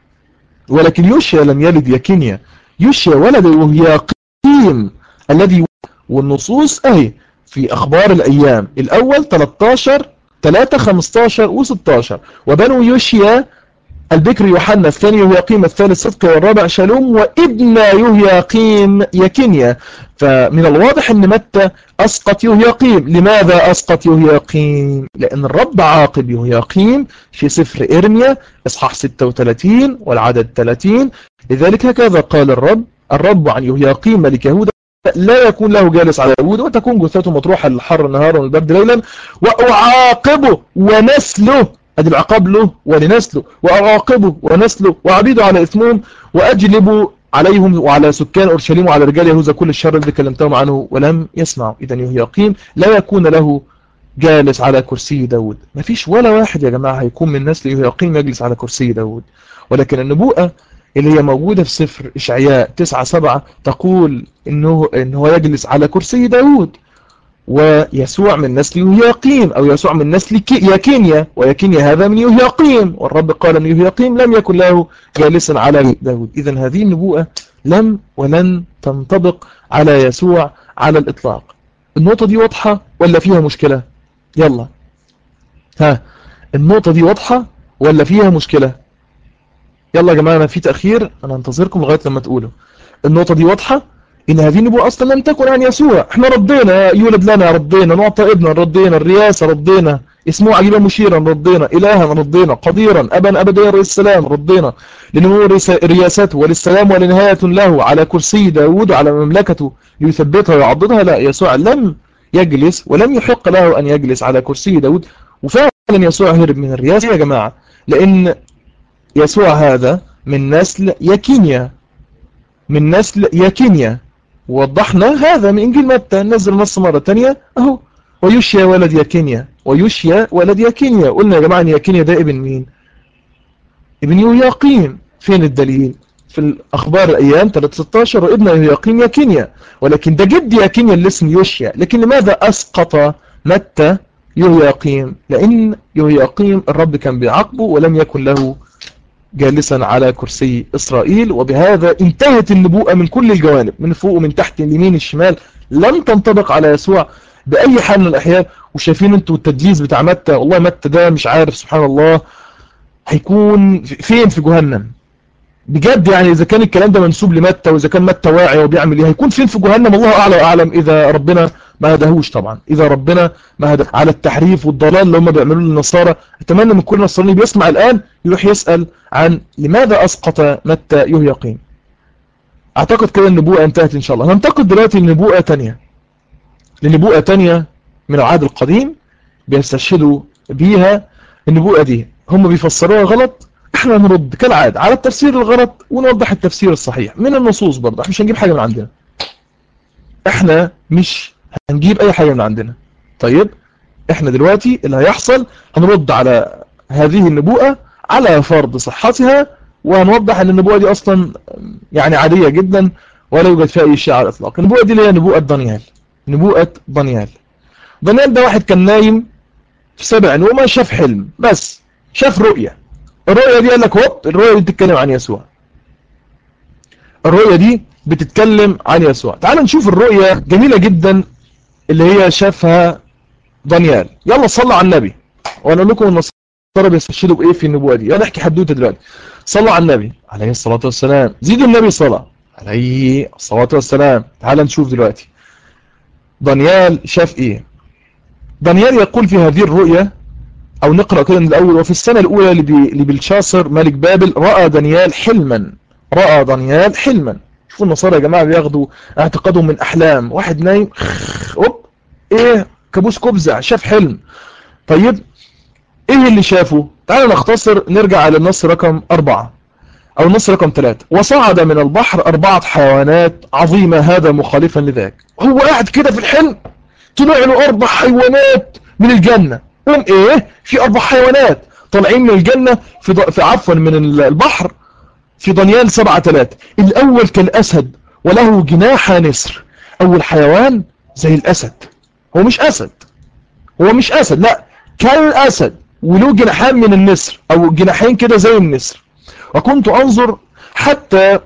ولكن يوشيا لم يلد يكينيا يوشيا ولد يهياقيم الذي والنصوص اهي في اخبار الايام الاول 13 3 15 و16 وبنو يوشيا البكر يوحنا الثاني يهياقيم الثالث صدق والرابع شالوم وابن يهياقيم يكينيا فمن الواضح ان متى اسقط يهياقيم لماذا اسقط يهياقيم لان الرب عاقب يهياقيم في سفر ارميا اصحاح 36 والعدد 30 لذلك هكذا قال الرب الرب عن يهياقيم ملك يهوذا لا يكون له جالس على داود وتكون جثته مطروحة للحر نهارا والبرد ليلا وأعاقبه ونسله أدي العقاب له ولنسله وأعاقبه ونسله وعبيده على إثمهم وأجلب عليهم وعلى سكان أورشليم وعلى رجال يهوذا كل الشر الذي كلمتهم عنه ولم يسمعوا إذا يهيقيم لا يكون له جالس على كرسي داود ما فيش ولا واحد يا جماعة هيكون من نسل يهيقيم يجلس على كرسي داود ولكن النبوءة اللي هي موجودة في سفر إشعياء 9 7 تقول إنه, إنه يجلس على كرسي داود ويسوع من نسل يهياقيم أو يسوع من نسل يكينيا ويكينيا هذا من يهياقيم والرب قال أن يهياقيم لم يكن له جالسا على داود إذا هذه النبوءة لم ولن تنطبق على يسوع على الإطلاق النقطة دي واضحة ولا فيها مشكلة يلا ها النقطة دي واضحة ولا فيها مشكلة يلا يا جماعة أنا في تأخير أنا انتظركم لغاية لما تقولوا النقطة دي واضحة إن هذه النبوة أصلا لم تكن عن يسوع احنا ردينا يولد لنا ردينا نعطى ابنا ردينا الرياسة ردينا اسمه عجيبا مشيرا ردينا إلها ردينا قديرا أبا أبدا السلام ردينا لنمو رياسته وللسلام ولنهاية له على كرسي داود وعلى مملكته ليثبتها ويعضدها لا يسوع لم يجلس ولم يحق له أن يجلس على كرسي داود وفعلا يسوع هرب من الرياسة يا جماعة لأن يسوع هذا من نسل يكينيا من نسل يكينيا ووضحنا هذا من إنجيل متى نزل نص مرة تانية أهو ويشيا ولد يكينيا ويشيا ولد يكينيا قلنا يا جماعة أن يكينيا ده ابن مين ابن يوياقين فين الدليل في الأخبار الأيام 316 وابن يوياقين يكينيا ولكن ده جد يكينيا اللي اسم يوشيا لكن لماذا أسقط متى يوياقيم لأن يوياقيم الرب كان بيعاقبه ولم يكن له جالسا على كرسي إسرائيل وبهذا انتهت النبوءة من كل الجوانب من فوق ومن تحت اليمين الشمال لم تنطبق على يسوع بأي حال من الأحيان وشايفين انتوا التدليس بتاع متى والله متى ده مش عارف سبحان الله هيكون فين في جهنم بجد يعني اذا كان الكلام ده منسوب لمتى واذا كان متى واعي وبيعمل ايه هيكون فين في جهنم الله اعلى واعلم اذا ربنا ما هداهوش طبعا اذا ربنا ما هدى على التحريف والضلال اللي هم بيعملوه للنصارى اتمنى من كل نصراني بيسمع الان يروح يسال عن لماذا اسقط متى يهيقين اعتقد كده النبوءه انتهت ان شاء الله ننتقل دلوقتي لنبوءه ثانيه لنبوءه ثانيه من العهد القديم بيستشهدوا بيها النبوءه دي هم بيفسروها غلط احنا نرد كالعادة على التفسير الغلط ونوضح التفسير الصحيح من النصوص برضه احنا مش هنجيب حاجة من عندنا احنا مش هنجيب اي حاجة من عندنا طيب احنا دلوقتي اللي هيحصل هنرد على هذه النبوءة على فرض صحتها وهنوضح ان النبوءة دي اصلا يعني عادية جدا ولا يوجد فيها اي شيء على الاطلاق النبوءة دي اللي هي نبوءة دانيال نبوءة دانيال دانيال ده واحد كان نايم في سبع نومة شاف حلم بس شاف رؤية الرؤية دي قال لك هوب الرؤية دي بتتكلم عن يسوع الرؤية دي بتتكلم عن يسوع تعال نشوف الرؤية جميلة جدا اللي هي شافها دانيال يلا صلوا على النبي وانا اقول لكم النصارى بيستشهدوا بايه في النبوة دي يلا نحكي حدوته دلوقتي صلوا على النبي عليه الصلاة والسلام زيدوا النبي صلاة عليه الصلاة والسلام تعال نشوف دلوقتي دانيال شاف ايه دانيال يقول في هذه الرؤية او نقرأ كده من الاول وفي السنة الاولى لبلشاصر ملك بابل رأى دانيال حلما رأى دانيال حلما شوفوا النصارى يا جماعة بياخدوا اعتقادهم من احلام واحد نايم اوب ايه كابوس كبزة شاف حلم طيب ايه اللي شافه تعالوا نختصر نرجع على النص رقم اربعة او النص رقم ثلاثة وصعد من البحر اربعة حيوانات عظيمة هذا مخالفا لذاك هو قاعد كده في الحلم طلع له اربع حيوانات من الجنة هم ايه في اربع حيوانات طالعين من الجنة في, ض... في عفوا من البحر في دانيال سبعة ثلاثة الاول كالاسد وله جناح نسر اول حيوان زي الاسد هو مش اسد هو مش اسد لا كالاسد وله جناحان من النسر او جناحين كده زي النسر وكنت انظر حتى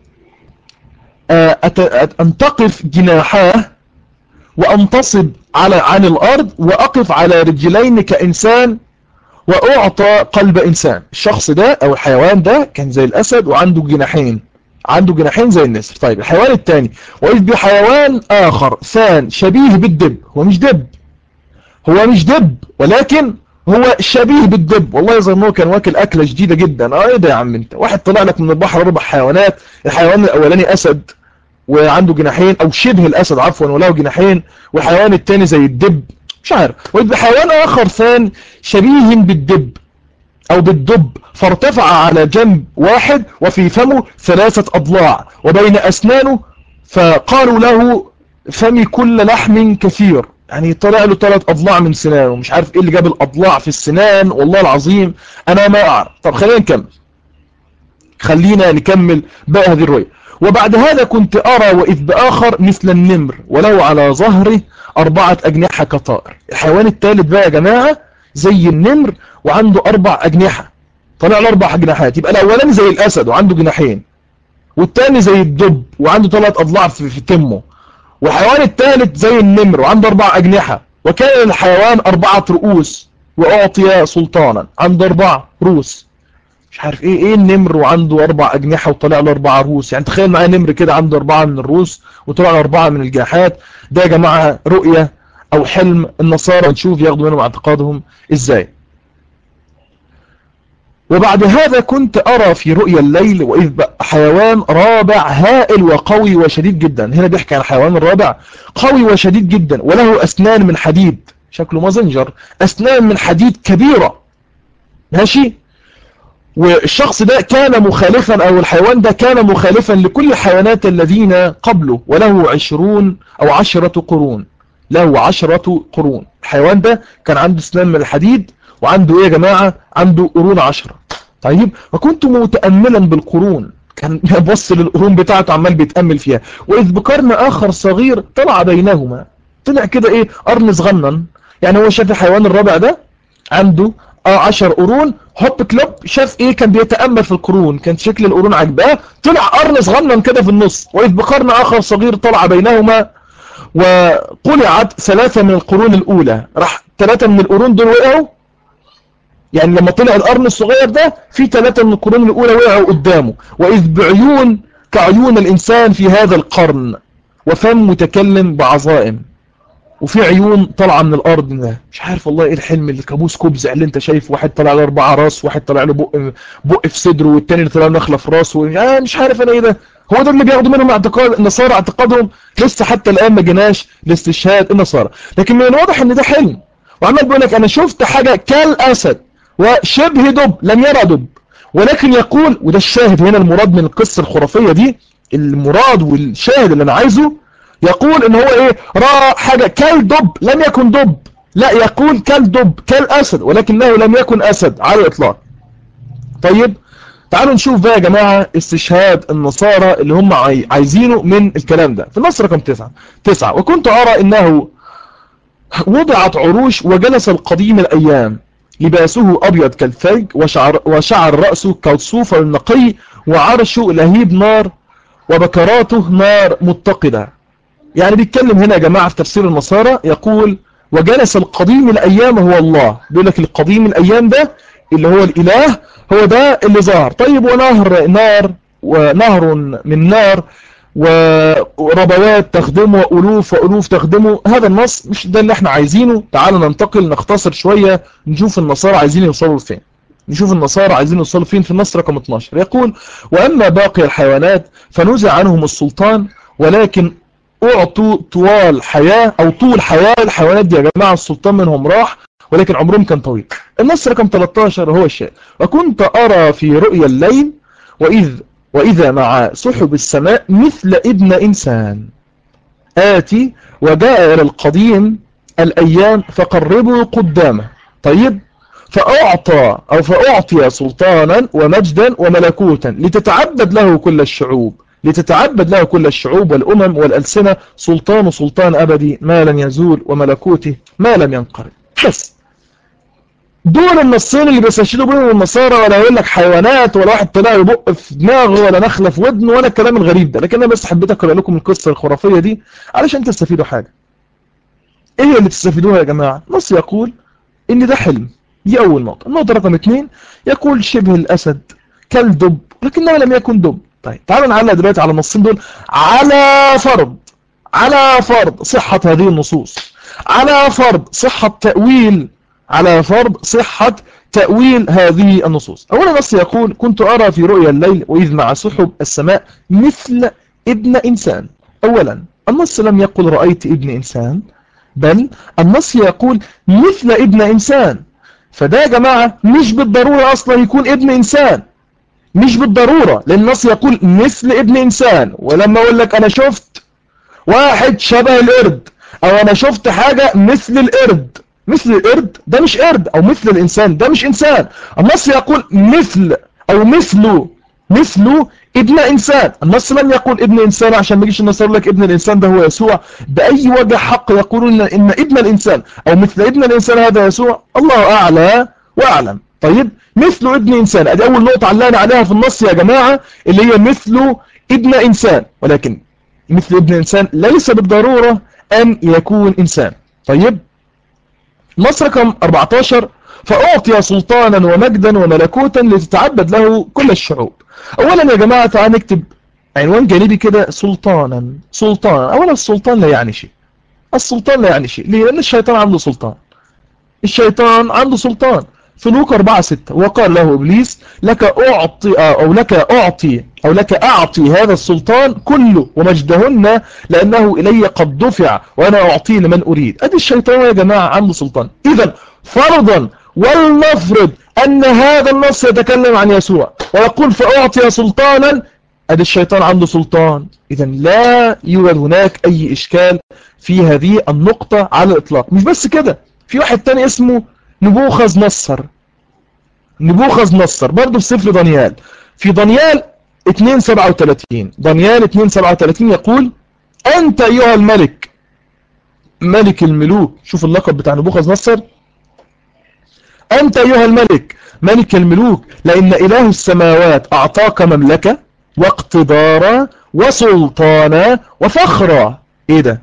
انتقف جناحاه وانتصب على عن الارض واقف على رجلين كانسان واعطى قلب انسان الشخص ده او الحيوان ده كان زي الاسد وعنده جناحين عنده جناحين زي النسر طيب الحيوان الثاني واذ بحيوان اخر ثان شبيه بالدب هو مش دب هو مش دب ولكن هو شبيه بالدب والله يظهر انه كان واكل اكله جديده جدا اه ايه ده يا عم انت واحد طلع لك من البحر اربع حيوانات الحيوان الاولاني اسد وعنده جناحين او شبه الاسد عفوا وله جناحين والحيوان الثاني زي الدب مش عارف ويبقى حيوان اخر ثان شبيه بالدب او بالدب فارتفع على جنب واحد وفي فمه ثلاثة اضلاع وبين اسنانه فقالوا له فمي كل لحم كثير يعني طلع له ثلاث اضلاع من سنانه مش عارف ايه اللي جاب الاضلاع في السنان والله العظيم انا ما اعرف طب خلينا نكمل خلينا نكمل بقى هذه الرؤية وبعد هذا كنت أرى وإذ بآخر مثل النمر وله على ظهره أربعة أجنحة كطائر الحيوان الثالث بقى يا جماعة زي النمر وعنده أربع أجنحة طلع له أربع أجنحات يبقى الأولاني زي الأسد وعنده جناحين والثاني زي الدب وعنده ثلاث أضلاع في, في تمه والحيوان الثالث زي النمر وعنده أربع أجنحة وكان الحيوان أربعة رؤوس وأعطي سلطانا عنده أربع رؤوس مش عارف ايه ايه النمر وعنده اربع اجنحة وطلع له اربع روس يعني تخيل معايا نمر كده عنده اربعة من الروس وطلع له اربعة من الجناحات ده يا جماعة رؤية او حلم النصارى نشوف ياخدوا منهم اعتقادهم ازاي وبعد هذا كنت أرى في رؤيا الليل وإذ حيوان رابع هائل وقوي وشديد جدا هنا بيحكي عن الحيوان الرابع قوي وشديد جدا وله أسنان من حديد شكله مزنجر أسنان من حديد كبيرة ماشي والشخص ده كان مخالفا او الحيوان ده كان مخالفا لكل الحيوانات الذين قبله وله عشرون او عشرة قرون له عشرة قرون الحيوان ده كان عنده سنان من الحديد وعنده ايه يا جماعة عنده قرون عشرة طيب وكنت متأملا بالقرون كان بص للقرون بتاعته عمال بيتأمل فيها وإذ بقرن آخر صغير طلع بينهما طلع كده ايه قرن صغنن يعني هو شاف الحيوان الرابع ده عنده اه 10 قرون هوب كلوب شاف ايه كان بيتأمل في القرون كان شكل القرون عجباه طلع قرن صغنن كده في النص وإذ بقرن آخر صغير طلع بينهما وقلعت ثلاثة من القرون الأولى راح ثلاثة من القرون دول وقعوا يعني لما طلع القرن الصغير ده في ثلاثة من القرون الأولى وقعوا قدامه وإذ بعيون كعيون الإنسان في هذا القرن وفم متكلم بعظائم وفي عيون طالعه من الارض ده مش عارف والله ايه الحلم اللي كابوس كبز اللي انت شايف واحد طالع له اربعه راس واحد طالع له بق بق في صدره والتاني اللي طالع له نخله في راسه آه مش عارف انا ايه ده هو ده اللي بياخدوا منهم اعتقاد النصارى اعتقادهم لسه حتى الان ما جيناش لاستشهاد النصارى لكن من الواضح ان ده حلم وعمال بيقول لك انا شفت حاجه كالاسد وشبه دب لم يرى دب ولكن يقول وده الشاهد هنا المراد من القصه الخرافيه دي المراد والشاهد اللي انا عايزه يقول ان هو ايه رأى حاجة كالدب لم يكن دب لا يقول كالدب كالاسد ولكنه لم يكن اسد على الاطلاق طيب تعالوا نشوف بقى يا جماعة استشهاد النصارى اللي هم عايزينه من الكلام ده في النص رقم تسعة تسعة وكنت ارى انه وضعت عروش وجلس القديم الايام لباسه ابيض كالثلج وشعر, وشعر رأسه كالصوف النقي وعرشه لهيب نار وبكراته نار متقدة يعني بيتكلم هنا يا جماعة في تفسير النصارى يقول وجلس القديم الأيام هو الله بيقول لك القديم الأيام ده اللي هو الإله هو ده اللي ظهر طيب ونهر نار ونهر من نار وربوات تخدمه وألوف وألوف تخدمه هذا النص مش ده اللي احنا عايزينه تعالوا ننتقل نختصر شوية نشوف النصارى عايزين يوصلوا فين نشوف النصارى عايزين يوصلوا فين في النص رقم 12 يقول وأما باقي الحيوانات فنزع عنهم السلطان ولكن اعطوا طوال حياة او طول حياة الحيوانات دي يا جماعة السلطان منهم راح ولكن عمرهم كان طويل النص رقم 13 هو الشيء وكنت ارى في رؤيا الليل واذ واذا مع سحب السماء مثل ابن انسان آتي وجاء الى القديم الايام فقربوا قدامه طيب فأعطى أو فأعطي سلطانا ومجدا وملكوتا لتتعبد له كل الشعوب لتتعبد له كل الشعوب والأمم والألسنة سلطان سلطان أبدي ما لن يزول وملكوته ما لم ينقرض بس دول النصين اللي بيستشهدوا بينهم النصارى ولا يقول لك حيوانات ولا واحد طلع يبق في دماغه ولا نخله في ودنه ولا الكلام الغريب ده لكن انا بس حبيت اقرا لكم القصه الخرافيه دي علشان تستفيدوا حاجه ايه اللي تستفيدوها يا جماعه نص يقول ان ده حلم دي اول نقطه النقطه رقم اثنين يقول شبه الاسد كالدب لكنه لم يكن دب طيب تعالوا نعلق دلوقتي على النصين دول على فرض على فرض صحة هذه النصوص على فرض صحة تأويل على فرض صحة تأويل هذه النصوص أولا نص يقول كنت أرى في رؤيا الليل وإذ مع سحب السماء مثل ابن إنسان أولا النص لم يقل رأيت ابن إنسان بل النص يقول مثل ابن إنسان فده يا جماعة مش بالضرورة أصلا يكون ابن إنسان مش بالضرورة لأن النص يقول مثل ابن إنسان ولما أقول لك أنا شفت واحد شبه القرد أو أنا شفت حاجة مثل القرد مثل القرد ده مش قرد أو مثل الإنسان ده مش إنسان النص يقول مثل أو مثله مثله ابن إنسان النص لم يقول ابن إنسان عشان ما يجيش النص يقول لك ابن الإنسان ده هو يسوع بأي وجه حق يقولون إن ابن الإنسان أو مثل ابن الإنسان هذا يسوع الله أعلى وأعلم طيب مثل ابن إنسان ادي أول نقطة علقنا عليها في النص يا جماعة اللي هي مثل ابن إنسان ولكن مثل ابن إنسان ليس بالضرورة أن يكون إنسان طيب نص رقم 14 فأعطي سلطانا ومجدا وملكوتا لتتعبد له كل الشعوب أولا يا جماعة تعال نكتب عنوان جانبي كده سلطانا سلطانا أولا السلطان لا يعني شيء السلطان لا يعني شيء ليه لأن الشيطان عنده سلطان الشيطان عنده سلطان في لوكا 4 6 وقال له إبليس لك أعطي أو لك أعطي أو لك أعطي هذا السلطان كله ومجدهن لأنه إلي قد دفع وأنا أعطيه لمن أريد أدي الشيطان يا جماعة عنده سلطان إذا فرضا ولنفرض أن هذا النص يتكلم عن يسوع ويقول فأعطي سلطانا أدي الشيطان عنده سلطان إذا لا يوجد هناك أي إشكال في هذه النقطة على الإطلاق مش بس كده في واحد تاني اسمه نبوخذ نصر نبوخذ نصر برضه في سفر دانيال في دانيال 237 دانيال 237 يقول أنت أيها الملك ملك الملوك شوف اللقب بتاع نبوخذ نصر أنت أيها الملك ملك الملوك لأن إله السماوات أعطاك مملكة واقتدارا وسلطانا وفخرا إيه ده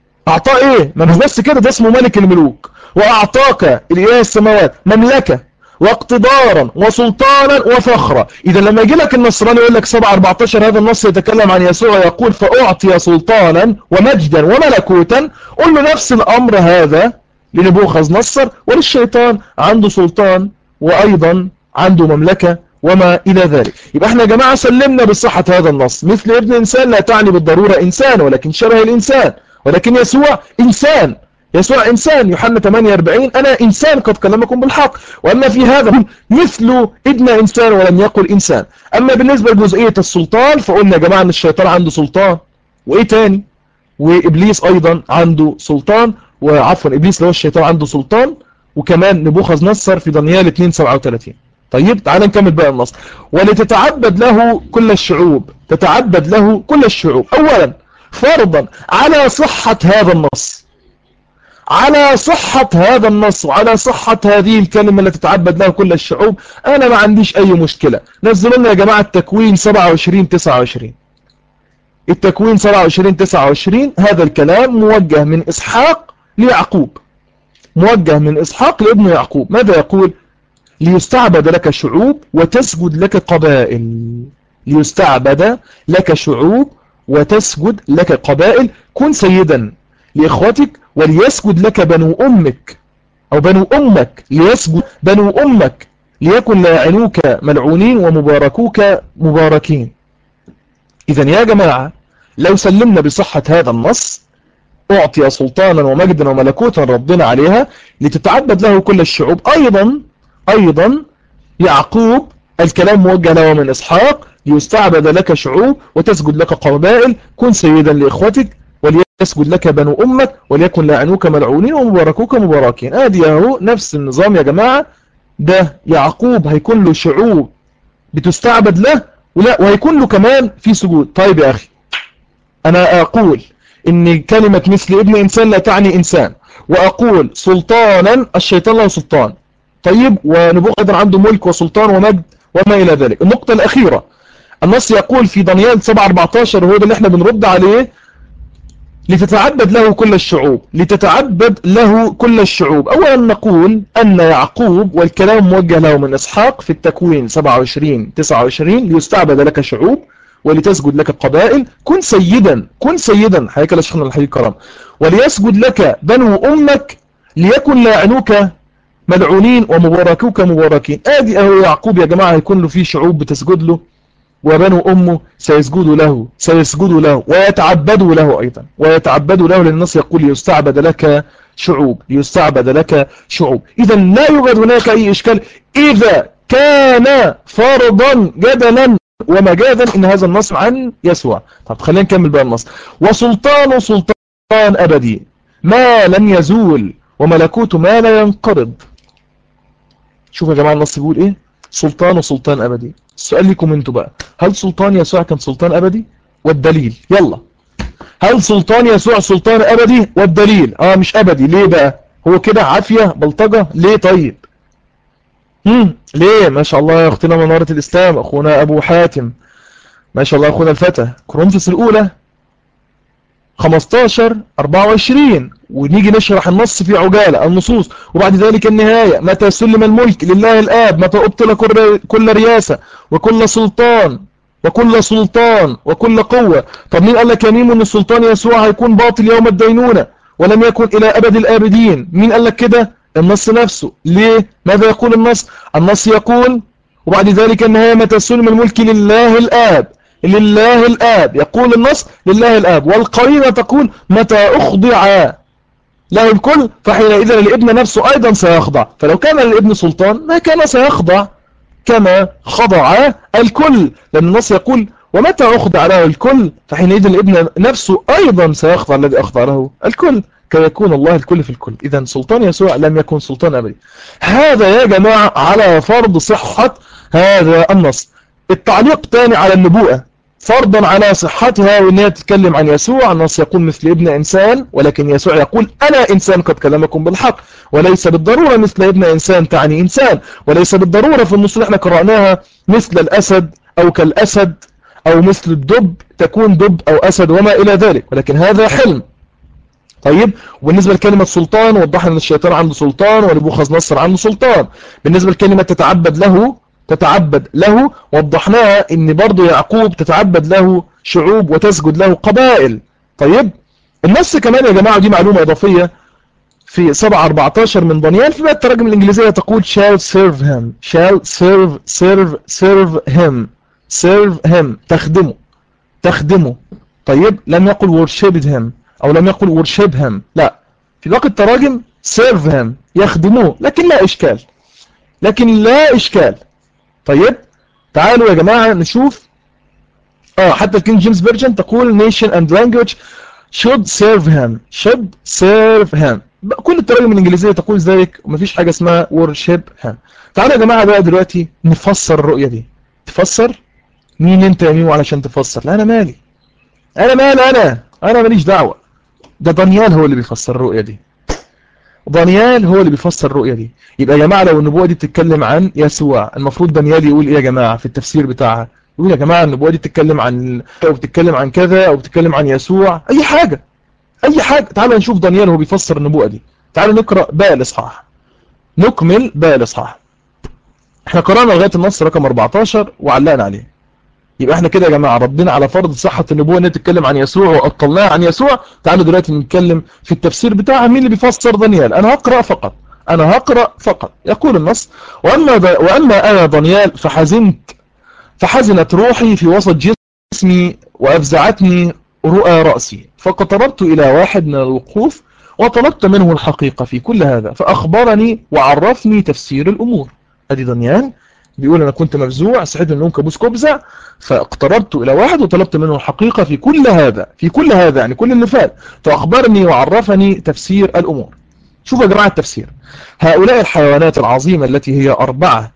أعطاه إيه ما مش بس كده ده اسمه ملك الملوك وأعطاك الإله السماوات مملكة واقتدارا وسلطانا وفخرا إذا لما يجي لك النصراني يقول لك 7 14 هذا النص يتكلم عن يسوع يقول فأعطي سلطانا ومجدا وملكوتا قل له نفس الأمر هذا لنبوخذ نصر وللشيطان عنده سلطان وأيضا عنده مملكة وما إلى ذلك يبقى احنا يا جماعة سلمنا بصحة هذا النص مثل ابن إنسان لا تعني بالضرورة إنسان ولكن شبه الإنسان ولكن يسوع إنسان يسوع إنسان يوحنا 48 أنا إنسان قد كلمكم بالحق وأما في هذا مثل ابن إنسان ولم يقل إنسان أما بالنسبة لجزئية السلطان فقلنا يا جماعة أن الشيطان عنده سلطان وإيه تاني وإبليس أيضا عنده سلطان وعفوا إبليس لو الشيطان عنده سلطان وكمان نبوخذ نصر في دانيال 2 37 طيب تعال نكمل بقى النص ولتتعبد له كل الشعوب تتعبد له كل الشعوب أولا فرضا على صحة هذا النص على صحة هذا النص وعلى صحة هذه الكلمة التي تتعبد له كل الشعوب أنا ما عنديش أي مشكلة نزلوا لنا يا جماعة التكوين 27 29 التكوين 27 29 هذا الكلام موجه من إسحاق ليعقوب موجه من إسحاق لابن يعقوب ماذا يقول ليستعبد لك شعوب وتسجد لك قبائل ليستعبد لك شعوب وتسجد لك قبائل كن سيدا لإخوتك وليسجد لك بنو أمك أو بنو أمك ليسجد بنو أمك ليكن لا يعنوك ملعونين ومباركوك مباركين إذا يا جماعة لو سلمنا بصحة هذا النص أعطي سلطانا ومجدا وملكوتا ربنا عليها لتتعبد له كل الشعوب أيضا أيضا يعقوب الكلام موجه له من إسحاق ليستعبد لك شعوب وتسجد لك قبائل كن سيدا لإخوتك وليسجد لك بنو أمك وليكن لعنوك ملعونين ومباركوك مباركين آدي أهو نفس النظام يا جماعة ده يعقوب هيكون له شعوب بتستعبد له ولا وهيكون له كمان في سجود طيب يا أخي أنا أقول إن كلمة مثل ابن إنسان لا تعني إنسان وأقول سلطانا الشيطان له سلطان طيب ونبوخذ عنده ملك وسلطان ومجد وما إلى ذلك النقطة الأخيرة النص يقول في دانيال 7-14 وهو ده اللي احنا بنرد عليه لتتعبد له كل الشعوب لتتعبد له كل الشعوب أولا نقول أن يعقوب والكلام موجه له من إسحاق في التكوين 27 29 ليستعبد لك شعوب ولتسجد لك قبائل كن سيدا كن سيدا حياك لا شيخنا الحي الكرام وليسجد لك بنو أمك ليكن لا يعنوك ملعونين ومباركوك مباركين ادي اهو يعقوب يا جماعة هيكون له فيه شعوب بتسجد له وبنو أمه سيسجدوا له سيسجدوا له ويتعبدوا له أيضا ويتعبدوا له للنص يقول ليستعبد لك شعوب ليستعبد لك شعوب إذا لا يوجد هناك أي إشكال إذا كان فرضا جدلا ومجازا إن هذا النص عن يسوع طب خلينا نكمل بقى النص وسلطان سلطان أبدي ما لن يزول وملكوته ما لا ينقرض شوفوا يا جماعة النص بيقول إيه سلطان وسلطان أبدي السؤال لكم انتوا بقى هل سلطان يسوع كان سلطان أبدي والدليل يلا هل سلطان يسوع سلطان أبدي والدليل اه مش أبدي ليه بقى هو كده عافية بلطجة ليه طيب هم ليه ما شاء الله يا اختنا منارة الإسلام أخونا أبو حاتم ما شاء الله أخونا الفتى كورنثوس الأولى 15 24 ونيجي نشرح النص في عجالة النصوص وبعد ذلك النهاية متى سلم الملك لله الآب متى أبطل كل رياسة وكل سلطان وكل سلطان وكل قوة طب مين قال لك يا ميمو ان السلطان يسوع هيكون باطل يوم الدينونة ولم يكن إلى أبد الآبدين مين قال لك كده النص نفسه ليه ماذا يقول النص النص يقول وبعد ذلك النهاية متى سلم الملك لله الآب لله الآب يقول النص لله الآب والقرينة تقول متى أخضع له الكل فحينئذ الابن نفسه أيضا سيخضع فلو كان الابن سلطان ما كان سيخضع كما خضع الكل لأن النص يقول ومتى أخضع له الكل فحينئذ الابن نفسه أيضا سيخضع الذي أخضع له الكل كي يكون الله الكل في الكل إذا سلطان يسوع لم يكن سلطان أبدي هذا يا جماعة على فرض صحة هذا النص التعليق تاني على النبوءة فرضا على صحتها وانها تتكلم عن يسوع النص يقول مثل ابن انسان ولكن يسوع يقول انا انسان قد كلمكم بالحق وليس بالضرورة مثل ابن انسان تعني انسان وليس بالضرورة في النصوص اللي احنا قرأناها مثل الاسد او كالاسد او مثل الدب تكون دب او اسد وما الى ذلك ولكن هذا حلم طيب وبالنسبة لكلمة سلطان وضحنا ان الشيطان عنده سلطان ونبوخذ نصر عنده سلطان بالنسبة لكلمة تتعبد له تتعبد له وضحناها ان برضو يعقوب تتعبد له شعوب وتسجد له قبائل طيب النص كمان يا جماعة دي معلومة اضافية في 7 14 من دانيال في بقى التراجم الانجليزية تقول shall serve him shall serve serve serve him serve him تخدمه تخدمه طيب لم يقل worshiped him او لم يقل worship him لا في باقي التراجم serve him يخدموه لكن لا اشكال لكن لا اشكال طيب تعالوا يا جماعة نشوف اه حتى الكينج جيمس فيرجن تقول nation and language should serve him should serve him كل التراجم الانجليزيه تقول ذلك ومفيش حاجه اسمها worship him تعالوا يا جماعه بقى دلوقتي نفسر الرؤيه دي تفسر مين انت يا ميمو علشان تفسر لا انا مالي انا مالي انا انا ماليش دعوه ده دانيال هو اللي بيفسر الرؤيه دي دانيال هو اللي بيفسر الرؤيه دي يبقى يا جماعه لو النبوه دي بتتكلم عن يسوع المفروض دانيال يقول ايه يا جماعه في التفسير بتاعها يقول يا جماعه النبوه دي بتتكلم عن او بتتكلم عن كذا او بتتكلم عن يسوع اي حاجه اي حاجه تعالوا نشوف دانيال هو بيفسر النبوءه دي تعالوا نقرا باقي الاصحاح نكمل باقي الاصحاح احنا قرانا لغايه النص رقم 14 وعلقنا عليه يبقى احنا كده يا جماعه ردينا على فرض صحه النبوه ان هي تتكلم عن يسوع وابطلناها عن يسوع تعالوا دلوقتي نتكلم في التفسير بتاعها مين اللي بيفسر دانيال انا هقرا فقط انا هقرا فقط يقول النص واما واما انا دانيال فحزنت فحزنت روحي في وسط جسمي وافزعتني رؤى رأسي فقتربت إلى واحد من الوقوف وطلبت منه الحقيقة في كل هذا فأخبرني وعرفني تفسير الأمور أدي دانيال بيقول أنا كنت مفزوع صحيت من النوم كابوس كبزة فاقتربت إلى واحد وطلبت منه الحقيقة في كل هذا في كل هذا يعني كل اللي فات فأخبرني وعرفني تفسير الأمور شوفوا يا جماعة التفسير هؤلاء الحيوانات العظيمة التي هي أربعة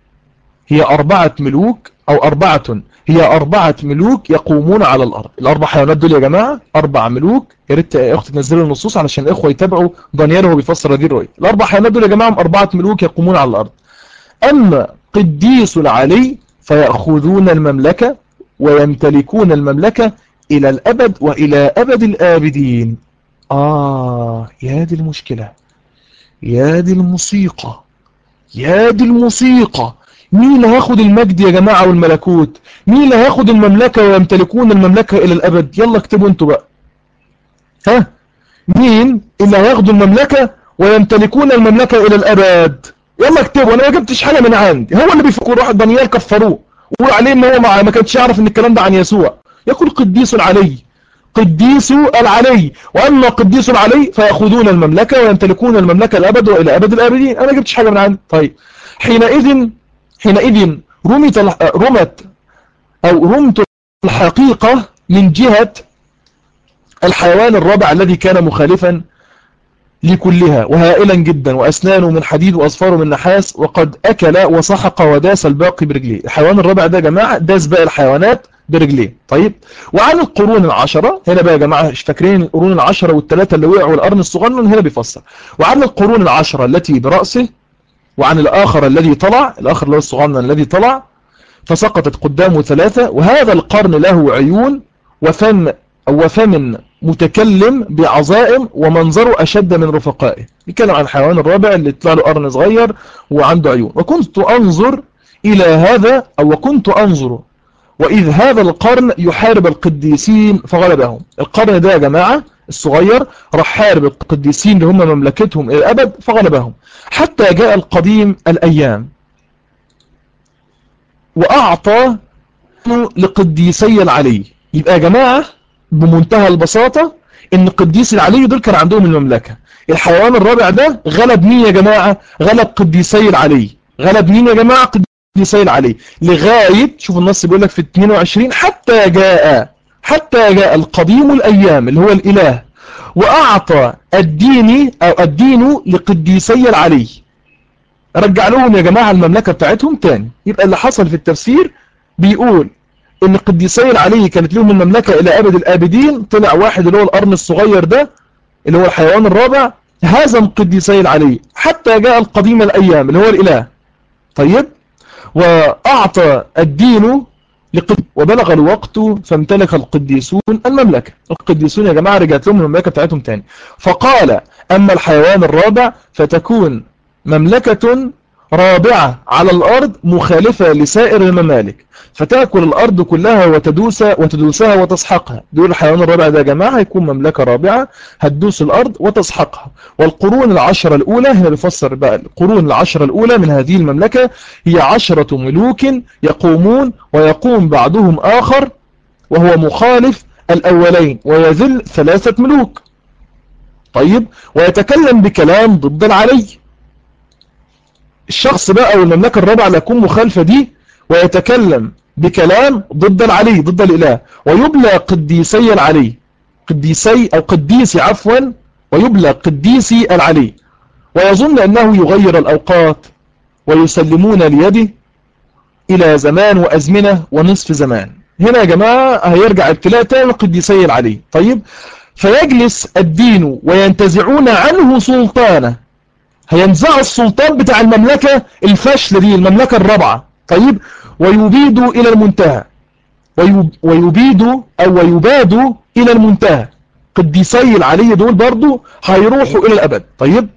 هي أربعة ملوك أو أربعة هي أربعة ملوك يقومون على الأرض الأربع حيوانات دول يا جماعة أربع ملوك يا ريت يا أختي تنزلوا النصوص علشان الإخوة يتابعوا دانيال وهو بيفسر هذه الرؤية الأربع حيوانات دول يا جماعة أربعة ملوك يقومون على الأرض أما قديس العلي فيأخذون المملكة ويمتلكون المملكة إلى الأبد وإلى أبد الآبدين آه يا دي المشكلة يا دي الموسيقى يا دي الموسيقى مين اللي هياخد المجد يا جماعة والملكوت مين اللي هياخد المملكة ويمتلكون المملكة إلى الأبد يلا اكتبوا انتوا بقى ها مين اللي هياخدوا المملكة ويمتلكون المملكة إلى الأبد يلا اكتبوا أنا ما جبتش حاجة من عندي هو اللي بيفكروا روح دانيال كفروه وقول عليه ان هو ما كانش يعرف ان الكلام ده عن يسوع يقول قديس العلي قديس العلي وأما قديس العلي فيأخذون المملكة ويمتلكون المملكة الأبد وإلى أبد الآبدين أنا ما جبتش حاجة من عندي طيب حينئذ حينئذ رمت رمت أو رمت الحقيقة من جهة الحيوان الرابع الذي كان مخالفا لكلها وهائلا جدا وأسنانه من حديد وأصفاره من نحاس وقد أكل وسحق وداس الباقي برجليه الحيوان الرابع ده يا جماعة داس باقي الحيوانات برجليه طيب وعن القرون العشرة هنا بقى يا جماعة فاكرين القرون العشرة والثلاثة اللي وقعوا القرن الصغنن هنا بيفسر وعن القرون العشرة التي برأسه وعن الآخر الذي طلع الآخر اللي هو الصغنن الذي طلع فسقطت قدامه ثلاثة وهذا القرن له عيون وفم وفم متكلم بعظائم ومنظره أشد من رفقائه بيتكلم عن الحيوان الرابع اللي طلع له قرن صغير وعنده عيون وكنت أنظر إلى هذا أو وكنت أنظر وإذ هذا القرن يحارب القديسين فغلبهم القرن ده يا جماعة الصغير راح حارب القديسين اللي هم مملكتهم إلى الأبد فغلبهم حتى جاء القديم الأيام وأعطى لقديسي العلي يبقى يا جماعة بمنتهى البساطة ان قديس العلي دول كان عندهم المملكة الحيوان الرابع ده غلب مين يا جماعة غلب قديسي العلي غلب مين يا جماعة قديسي العلي لغاية شوف النص بيقول لك في 22 حتى جاء حتى جاء القديم الأيام اللي هو الإله وأعطى الدين أو الدين لقديسي العلي رجع لهم يا جماعة المملكة بتاعتهم تاني يبقى اللي حصل في التفسير بيقول ان قديسي العلي كانت لهم المملكة الى ابد الابدين طلع واحد اللي هو القرن الصغير ده اللي هو الحيوان الرابع هزم قديسي العلي حتى جاء القديم الايام اللي هو الاله طيب واعطى الدين وبلغ الوقت فامتلك القديسون المملكة القديسون يا جماعة رجعت لهم المملكة بتاعتهم تاني فقال أما الحيوان الرابع فتكون مملكة رابعة على الأرض مخالفة لسائر الممالك فتأكل الأرض كلها وتدوس وتدوسها وتسحقها دول الحيوان الرابع ده يا جماعة هيكون مملكة رابعة هتدوس الأرض وتسحقها والقرون العشرة الأولى هنا بيفسر بقى القرون العشرة الأولى من هذه المملكة هي عشرة ملوك يقومون ويقوم بعضهم آخر وهو مخالف الأولين ويذل ثلاثة ملوك طيب ويتكلم بكلام ضد العلي الشخص بقى أو المملكة الرابعة اللي يكون مخالفة دي ويتكلم بكلام ضد العلي ضد الإله ويبلى قديسي العلي قديسي أو قديسي عفوا ويبلى قديسي العلي ويظن أنه يغير الأوقات ويسلمون ليده إلى زمان وأزمنة ونصف زمان هنا يا جماعة هيرجع ابتلاء تاني قديسي العلي طيب فيجلس الدين وينتزعون عنه سلطانه هينزع السلطان بتاع المملكة الفشل دي المملكة الرابعة طيب ويبيدوا إلى المنتهى ويبيدوا أو ويبادوا إلى المنتهى قديسي العلي دول برضو هيروحوا إلى الأبد طيب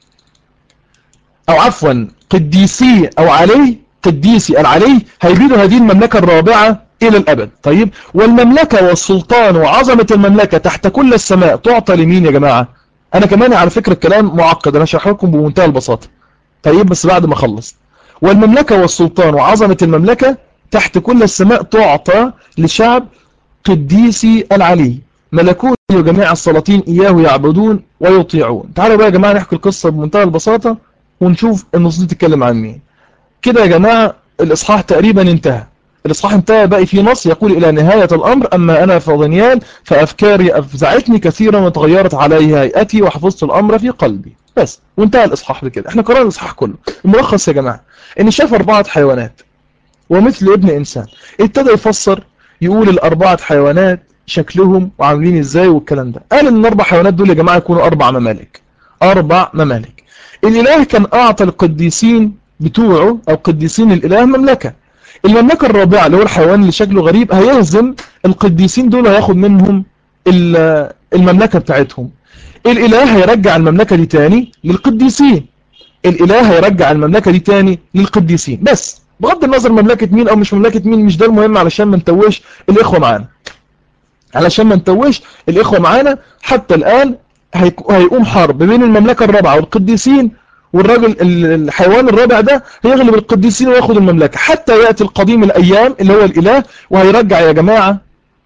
أو عفوا قديسي أو علي قديسي العلي هيبيدوا هذه المملكة الرابعة إلى الأبد طيب والمملكة والسلطان وعظمة المملكة تحت كل السماء تعطى لمين يا جماعة انا كمان على فكرة الكلام معقد انا اشرح لكم بمنتهى البساطة طيب بس بعد ما اخلص والمملكة والسلطان وعظمة المملكة تحت كل السماء تعطى لشعب قديسي العلي ملكوت وجميع السلاطين إياه يعبدون ويطيعون تعالوا بقى يا جماعة نحكي القصة بمنتهى البساطة ونشوف النص دي تتكلم عن مين كده يا جماعة الإصحاح تقريبا انتهى الإصحاح انتهى باقي في نص يقول إلى نهاية الأمر أما أنا فضنيان فأفكاري أفزعتني كثيرا وتغيرت علي هيئتي وحفظت الأمر في قلبي بس وانتهى الإصحاح بكده احنا قرأنا الإصحاح كله الملخص يا جماعة إن شاف أربعة حيوانات ومثل ابن إنسان ابتدى يفسر يقول الأربعة حيوانات شكلهم وعاملين إزاي والكلام ده قال إن الأربع حيوانات دول يا جماعة يكونوا أربع ممالك أربع ممالك الإله كان أعطى القديسين بتوعه أو قديسين الإله مملكة المملكة الرابعة اللي هو الحيوان اللي شكله غريب هيهزم القديسين دول هياخد منهم المملكة بتاعتهم الإله هيرجع المملكة دي تاني للقديسين الإله هيرجع المملكة دي تاني للقديسين بس بغض النظر مملكة مين أو مش مملكة مين مش ده المهم علشان ما نتوش الإخوة معانا علشان ما نتوش الإخوة معانا حتى الآن هيقوم حرب بين المملكة الرابعة والقديسين والراجل الحيوان الرابع ده هيغلب القديسين وياخد المملكة حتى يأتي القديم الأيام اللي هو الإله وهيرجع يا جماعة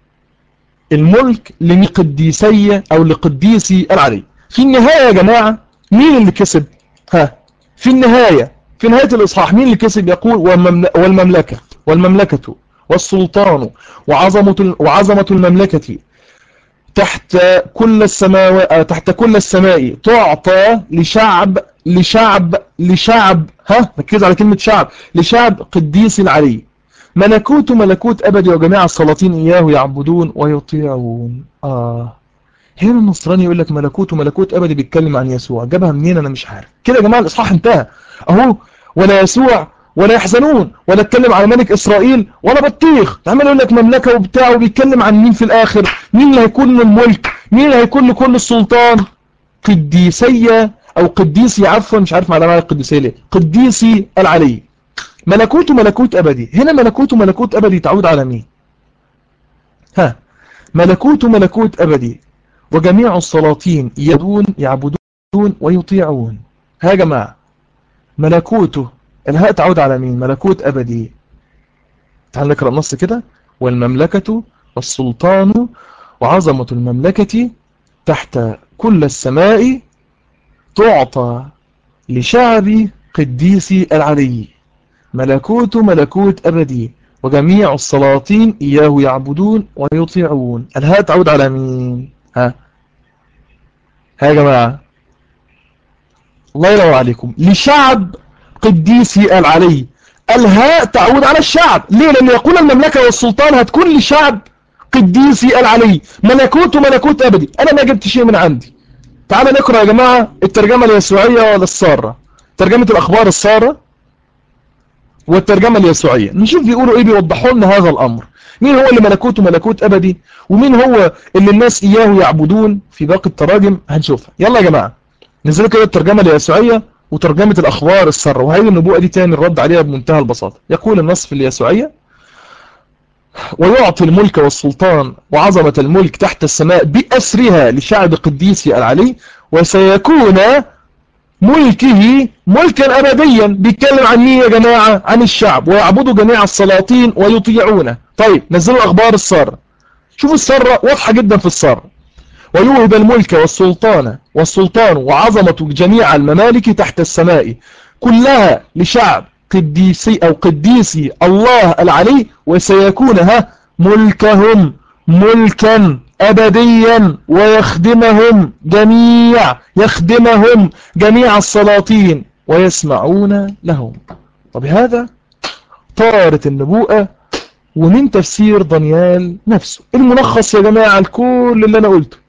الملك لقديسي أو لقديسي العلي في النهاية يا جماعة مين اللي كسب ها في النهاية في نهاية الإصحاح مين اللي كسب يقول والمملكة والمملكة والسلطان وعظمة, وعظمة المملكة تحت كل السماء تحت كل السماء تعطى لشعب لشعب لشعب ها ركز على كلمة شعب لشعب قديس العلي ملكوت ملكوت أبدي وجميع السلاطين إياه يعبدون ويطيعون آه هنا النصراني يقول لك ملكوت وملكوت أبدي بيتكلم عن يسوع جابها منين أنا مش عارف كده يا جماعة الإصحاح انتهى أهو ولا يسوع ولا يحزنون ولا اتكلم على ملك إسرائيل ولا بطيخ عمال يقول لك مملكة وبتاع وبيتكلم عن مين في الآخر مين اللي هيكون الملك مين اللي هيكون لكل السلطان قديسية أو قديسي عفوا مش عارف معنى القديسية ليه قديسي العلي ملكوت ملكوت أبدي هنا ملكوت ملكوت أبدي تعود على مين ها ملكوت ملكوت أبدي وجميع السلاطين يدون يعبدون ويطيعون ها يا جماعة ملكوته الهاء تعود على مين ملكوت أبدي تعال نقرأ النص كده والمملكة والسلطان وعظمة المملكة تحت كل السماء تعطى لشعب قديسي العلي ملكوت ملكوت أبدي وجميع السلاطين إياه يعبدون ويطيعون الهاء تعود على مين ها ها يا جماعة الله ينور عليكم لشعب قديسي العلي الهاء تعود على الشعب ليه لأن يقول المملكة والسلطان هتكون لشعب قديسي العلي ملكوت وملكوت أبدي أنا ما جبت شيء من عندي تعال نقرأ يا جماعة الترجمة اليسوعية للسارة ترجمة الأخبار السارة والترجمة اليسوعية نشوف بيقولوا ايه بيوضحوا لنا هذا الامر مين هو اللي ملكوته ملكوت ابدي ومين هو اللي الناس اياه يعبدون في باقي التراجم هنشوفها يلا يا جماعة نزلوا كده الترجمة اليسوعية وترجمة الاخبار السر وهي النبوءة دي تاني الرد عليها بمنتهى البساطة يقول النص في اليسوعية ويعطي الملك والسلطان وعظمة الملك تحت السماء بأسرها لشعب قديسي العلي وسيكون ملكه ملكا أبديا بيتكلم عن مين يا جماعة عن الشعب ويعبدوا جميع السلاطين ويطيعونه طيب نزلوا أخبار السر شوفوا السر واضحة جدا في السر ويوهب الملك والسلطان والسلطان وعظمة جميع الممالك تحت السماء كلها لشعب قديسي أو قديسي الله العلي وسيكون ها ملكهم ملكا أبديا ويخدمهم جميع يخدمهم جميع السلاطين ويسمعون لهم طب هذا طارت النبوءة ومن تفسير دانيال نفسه الملخص يا جماعة لكل اللي أنا قلته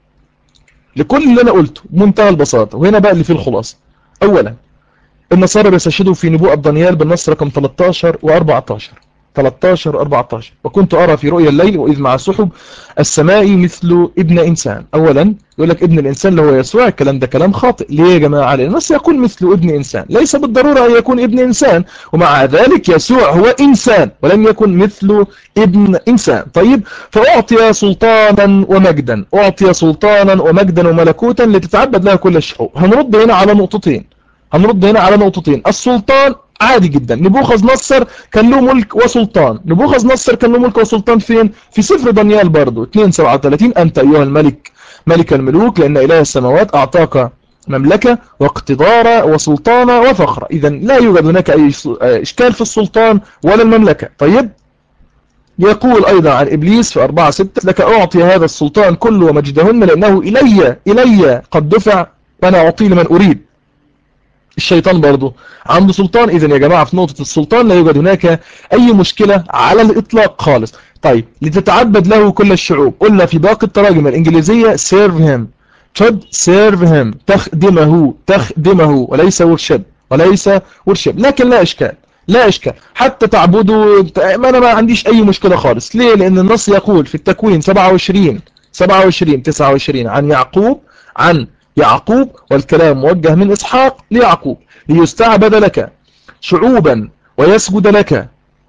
لكل اللي أنا قلته بمنتهى البساطة وهنا بقى اللي فيه الخلاصة أولا النصارى بيستشهدوا في نبوءة دانيال بالنص رقم 13 و14 13 14 وكنت أرى في رؤيا الليل وإذ مع سحب السماء مثل ابن إنسان أولا يقول لك ابن الإنسان اللي هو يسوع الكلام ده كلام خاطئ ليه يا جماعة لأن النص يقول مثل ابن إنسان ليس بالضرورة أن يكون ابن إنسان ومع ذلك يسوع هو إنسان ولم يكن مثل ابن إنسان طيب فأعطي سلطانا ومجدا أعطي سلطانا ومجدا وملكوتا لتتعبد لها كل الشعوب هنرد هنا على نقطتين هنرد هنا على نقطتين السلطان عادي جدا نبوخذ نصر كان له ملك وسلطان نبوخذ نصر كان له ملك وسلطان فين في سفر دانيال برضو 237 أنت أيها الملك ملك الملوك لأن إله السماوات أعطاك مملكة واقتدار وسلطان وفخر إذا لا يوجد هناك أي إشكال في السلطان ولا المملكة طيب يقول أيضا عن إبليس في 4 6 لك أعطي هذا السلطان كله ومجدهن لأنه إلي إلي قد دفع وأنا أعطيه لمن أريد الشيطان برضه عنده سلطان إذا يا جماعة في نقطة السلطان لا يوجد هناك أي مشكلة على الإطلاق خالص طيب لتتعبد له كل الشعوب قلنا في باقي التراجم الإنجليزية serve him should serve him تخدمه تخدمه وليس worship وليس worship لكن لا إشكال لا إشكال حتى تعبدوا ما أنا ما عنديش أي مشكلة خالص ليه لأن النص يقول في التكوين 27 27 29 عن يعقوب عن يعقوب والكلام موجه من إسحاق ليعقوب ليستعبد لك شعوبا ويسجد لك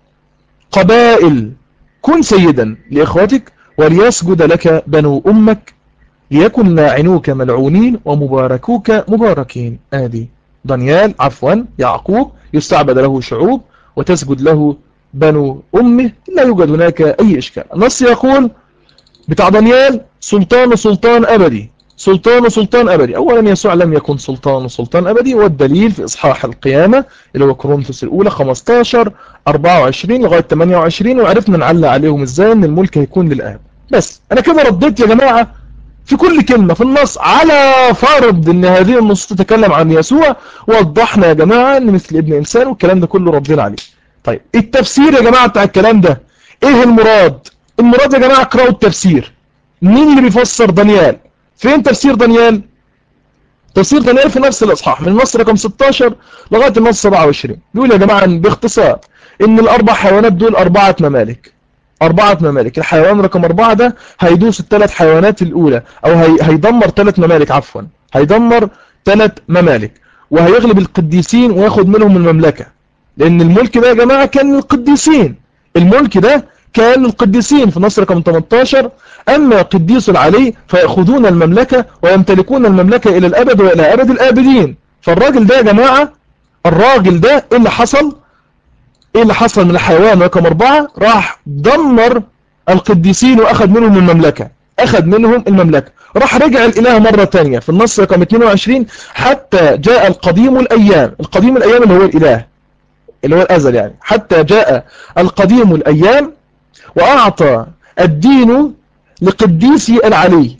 قبائل كن سيدا لإخوتك وليسجد لك بنو أمك ليكن لاعنوك ملعونين ومباركوك مباركين آدي دانيال عفوا يعقوب يستعبد له شعوب وتسجد له بنو أمه لا يوجد هناك أي إشكال النص يقول بتاع دانيال سلطان سلطان أبدي سلطان سلطان أبدي أولا يسوع لم يكن سلطان سلطان أبدي والدليل في إصحاح القيامة اللي هو كورنثوس الأولى 15 24 لغاية 28 وعرفنا نعلق عليهم إزاي أن الملك هيكون للآب بس أنا كده رديت يا جماعة في كل كلمة في النص على فرض ان هذه النصوص تتكلم عن يسوع وضحنا يا جماعة ان مثل ابن انسان والكلام ده كله ردينا عليه طيب التفسير يا جماعة بتاع الكلام ده ايه المراد المراد يا جماعة اقرأوا التفسير مين اللي بيفسر دانيال فين تفسير دانيال تفسير دانيال في نفس الإصحاح من النص رقم 16 لغاية النص 27 بيقول يا جماعة باختصار إن الأربع حيوانات دول أربعة ممالك أربعة ممالك الحيوان رقم أربعة ده هيدوس الثلاث حيوانات الأولى أو هي هيدمر ثلاث ممالك عفوا هيدمر ثلاث ممالك وهيغلب القديسين وياخد منهم المملكة لأن الملك ده يا جماعة كان القديسين الملك ده كان القديسين في نص رقم 18 أما قديس العلي فيأخذون المملكة ويمتلكون المملكة إلى الأبد وإلى أبد الآبدين فالراجل ده يا جماعة الراجل ده إيه اللي حصل إيه اللي حصل من الحيوان رقم أربعة راح دمر القديسين وأخذ منهم المملكة أخذ منهم المملكة راح رجع الإله مرة تانية في النص رقم 22 حتى جاء القديم الأيام القديم الأيام اللي هو الإله اللي هو الأزل يعني حتى جاء القديم الأيام وأعطى الدين لقديسي العلي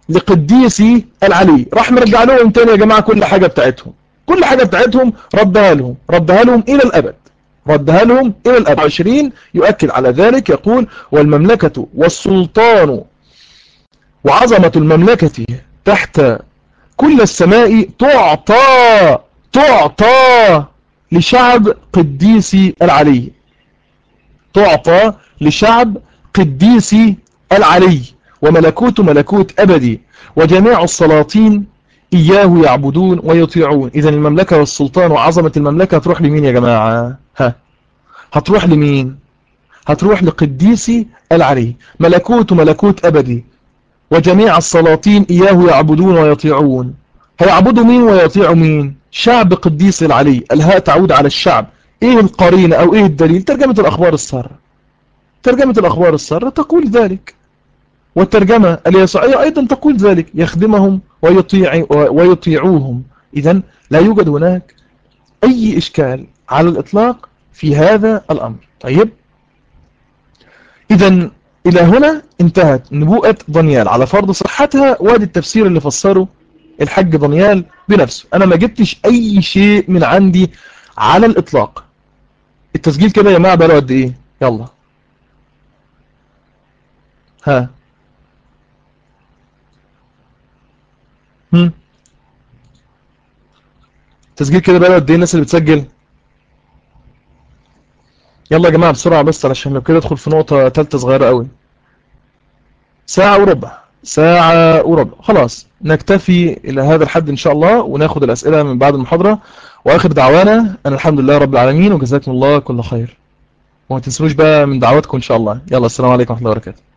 لقديسي العلي راح مرجع لهم تاني يا جماعة كل حاجة بتاعتهم كل حاجة بتاعتهم ردها لهم ردها لهم إلى الأبد ردها لهم إلى الأبد 20 يؤكد على ذلك يقول والمملكة والسلطان وعظمة المملكة تحت كل السماء تعطى تعطى لشعب قديسي العلي تعطى لشعب قديسي العلي وملكوت ملكوت أبدي وجميع السلاطين إياه يعبدون ويطيعون إذا المملكة والسلطان وعظمة المملكة هتروح لمين يا جماعة ها هتروح لمين هتروح لقديسي العلي ملكوت ملكوت أبدي وجميع السلاطين إياه يعبدون ويطيعون هيعبدوا مين ويطيعوا مين شعب قديس العلي الهاء تعود على الشعب ايه القرينة او ايه الدليل ترجمة الاخبار السارة ترجمة الاخبار السارة تقول ذلك والترجمة اليسوعية ايضا تقول ذلك يخدمهم ويطيع ويطيعوهم اذا لا يوجد هناك اي اشكال على الاطلاق في هذا الامر طيب اذا الى هنا انتهت نبوءة دانيال على فرض صحتها وادي التفسير اللي فسره الحاج دانيال بنفسه انا ما جبتش اي شيء من عندي على الاطلاق التسجيل كده يا جماعه بقاله قد ايه يلا ها هم التسجيل كده بقاله قد ايه الناس اللي بتسجل يلا يا جماعه بسرعه بس علشان لو كده ادخل في نقطه ثالثه صغيره قوي ساعه وربع ساعة وربع خلاص نكتفي إلى هذا الحد إن شاء الله وناخد الأسئلة من بعد المحاضرة وآخر دعوانا أن الحمد لله رب العالمين وجزاكم الله كل خير وما تنسوش بقى من دعواتكم إن شاء الله يلا السلام عليكم ورحمة الله وبركاته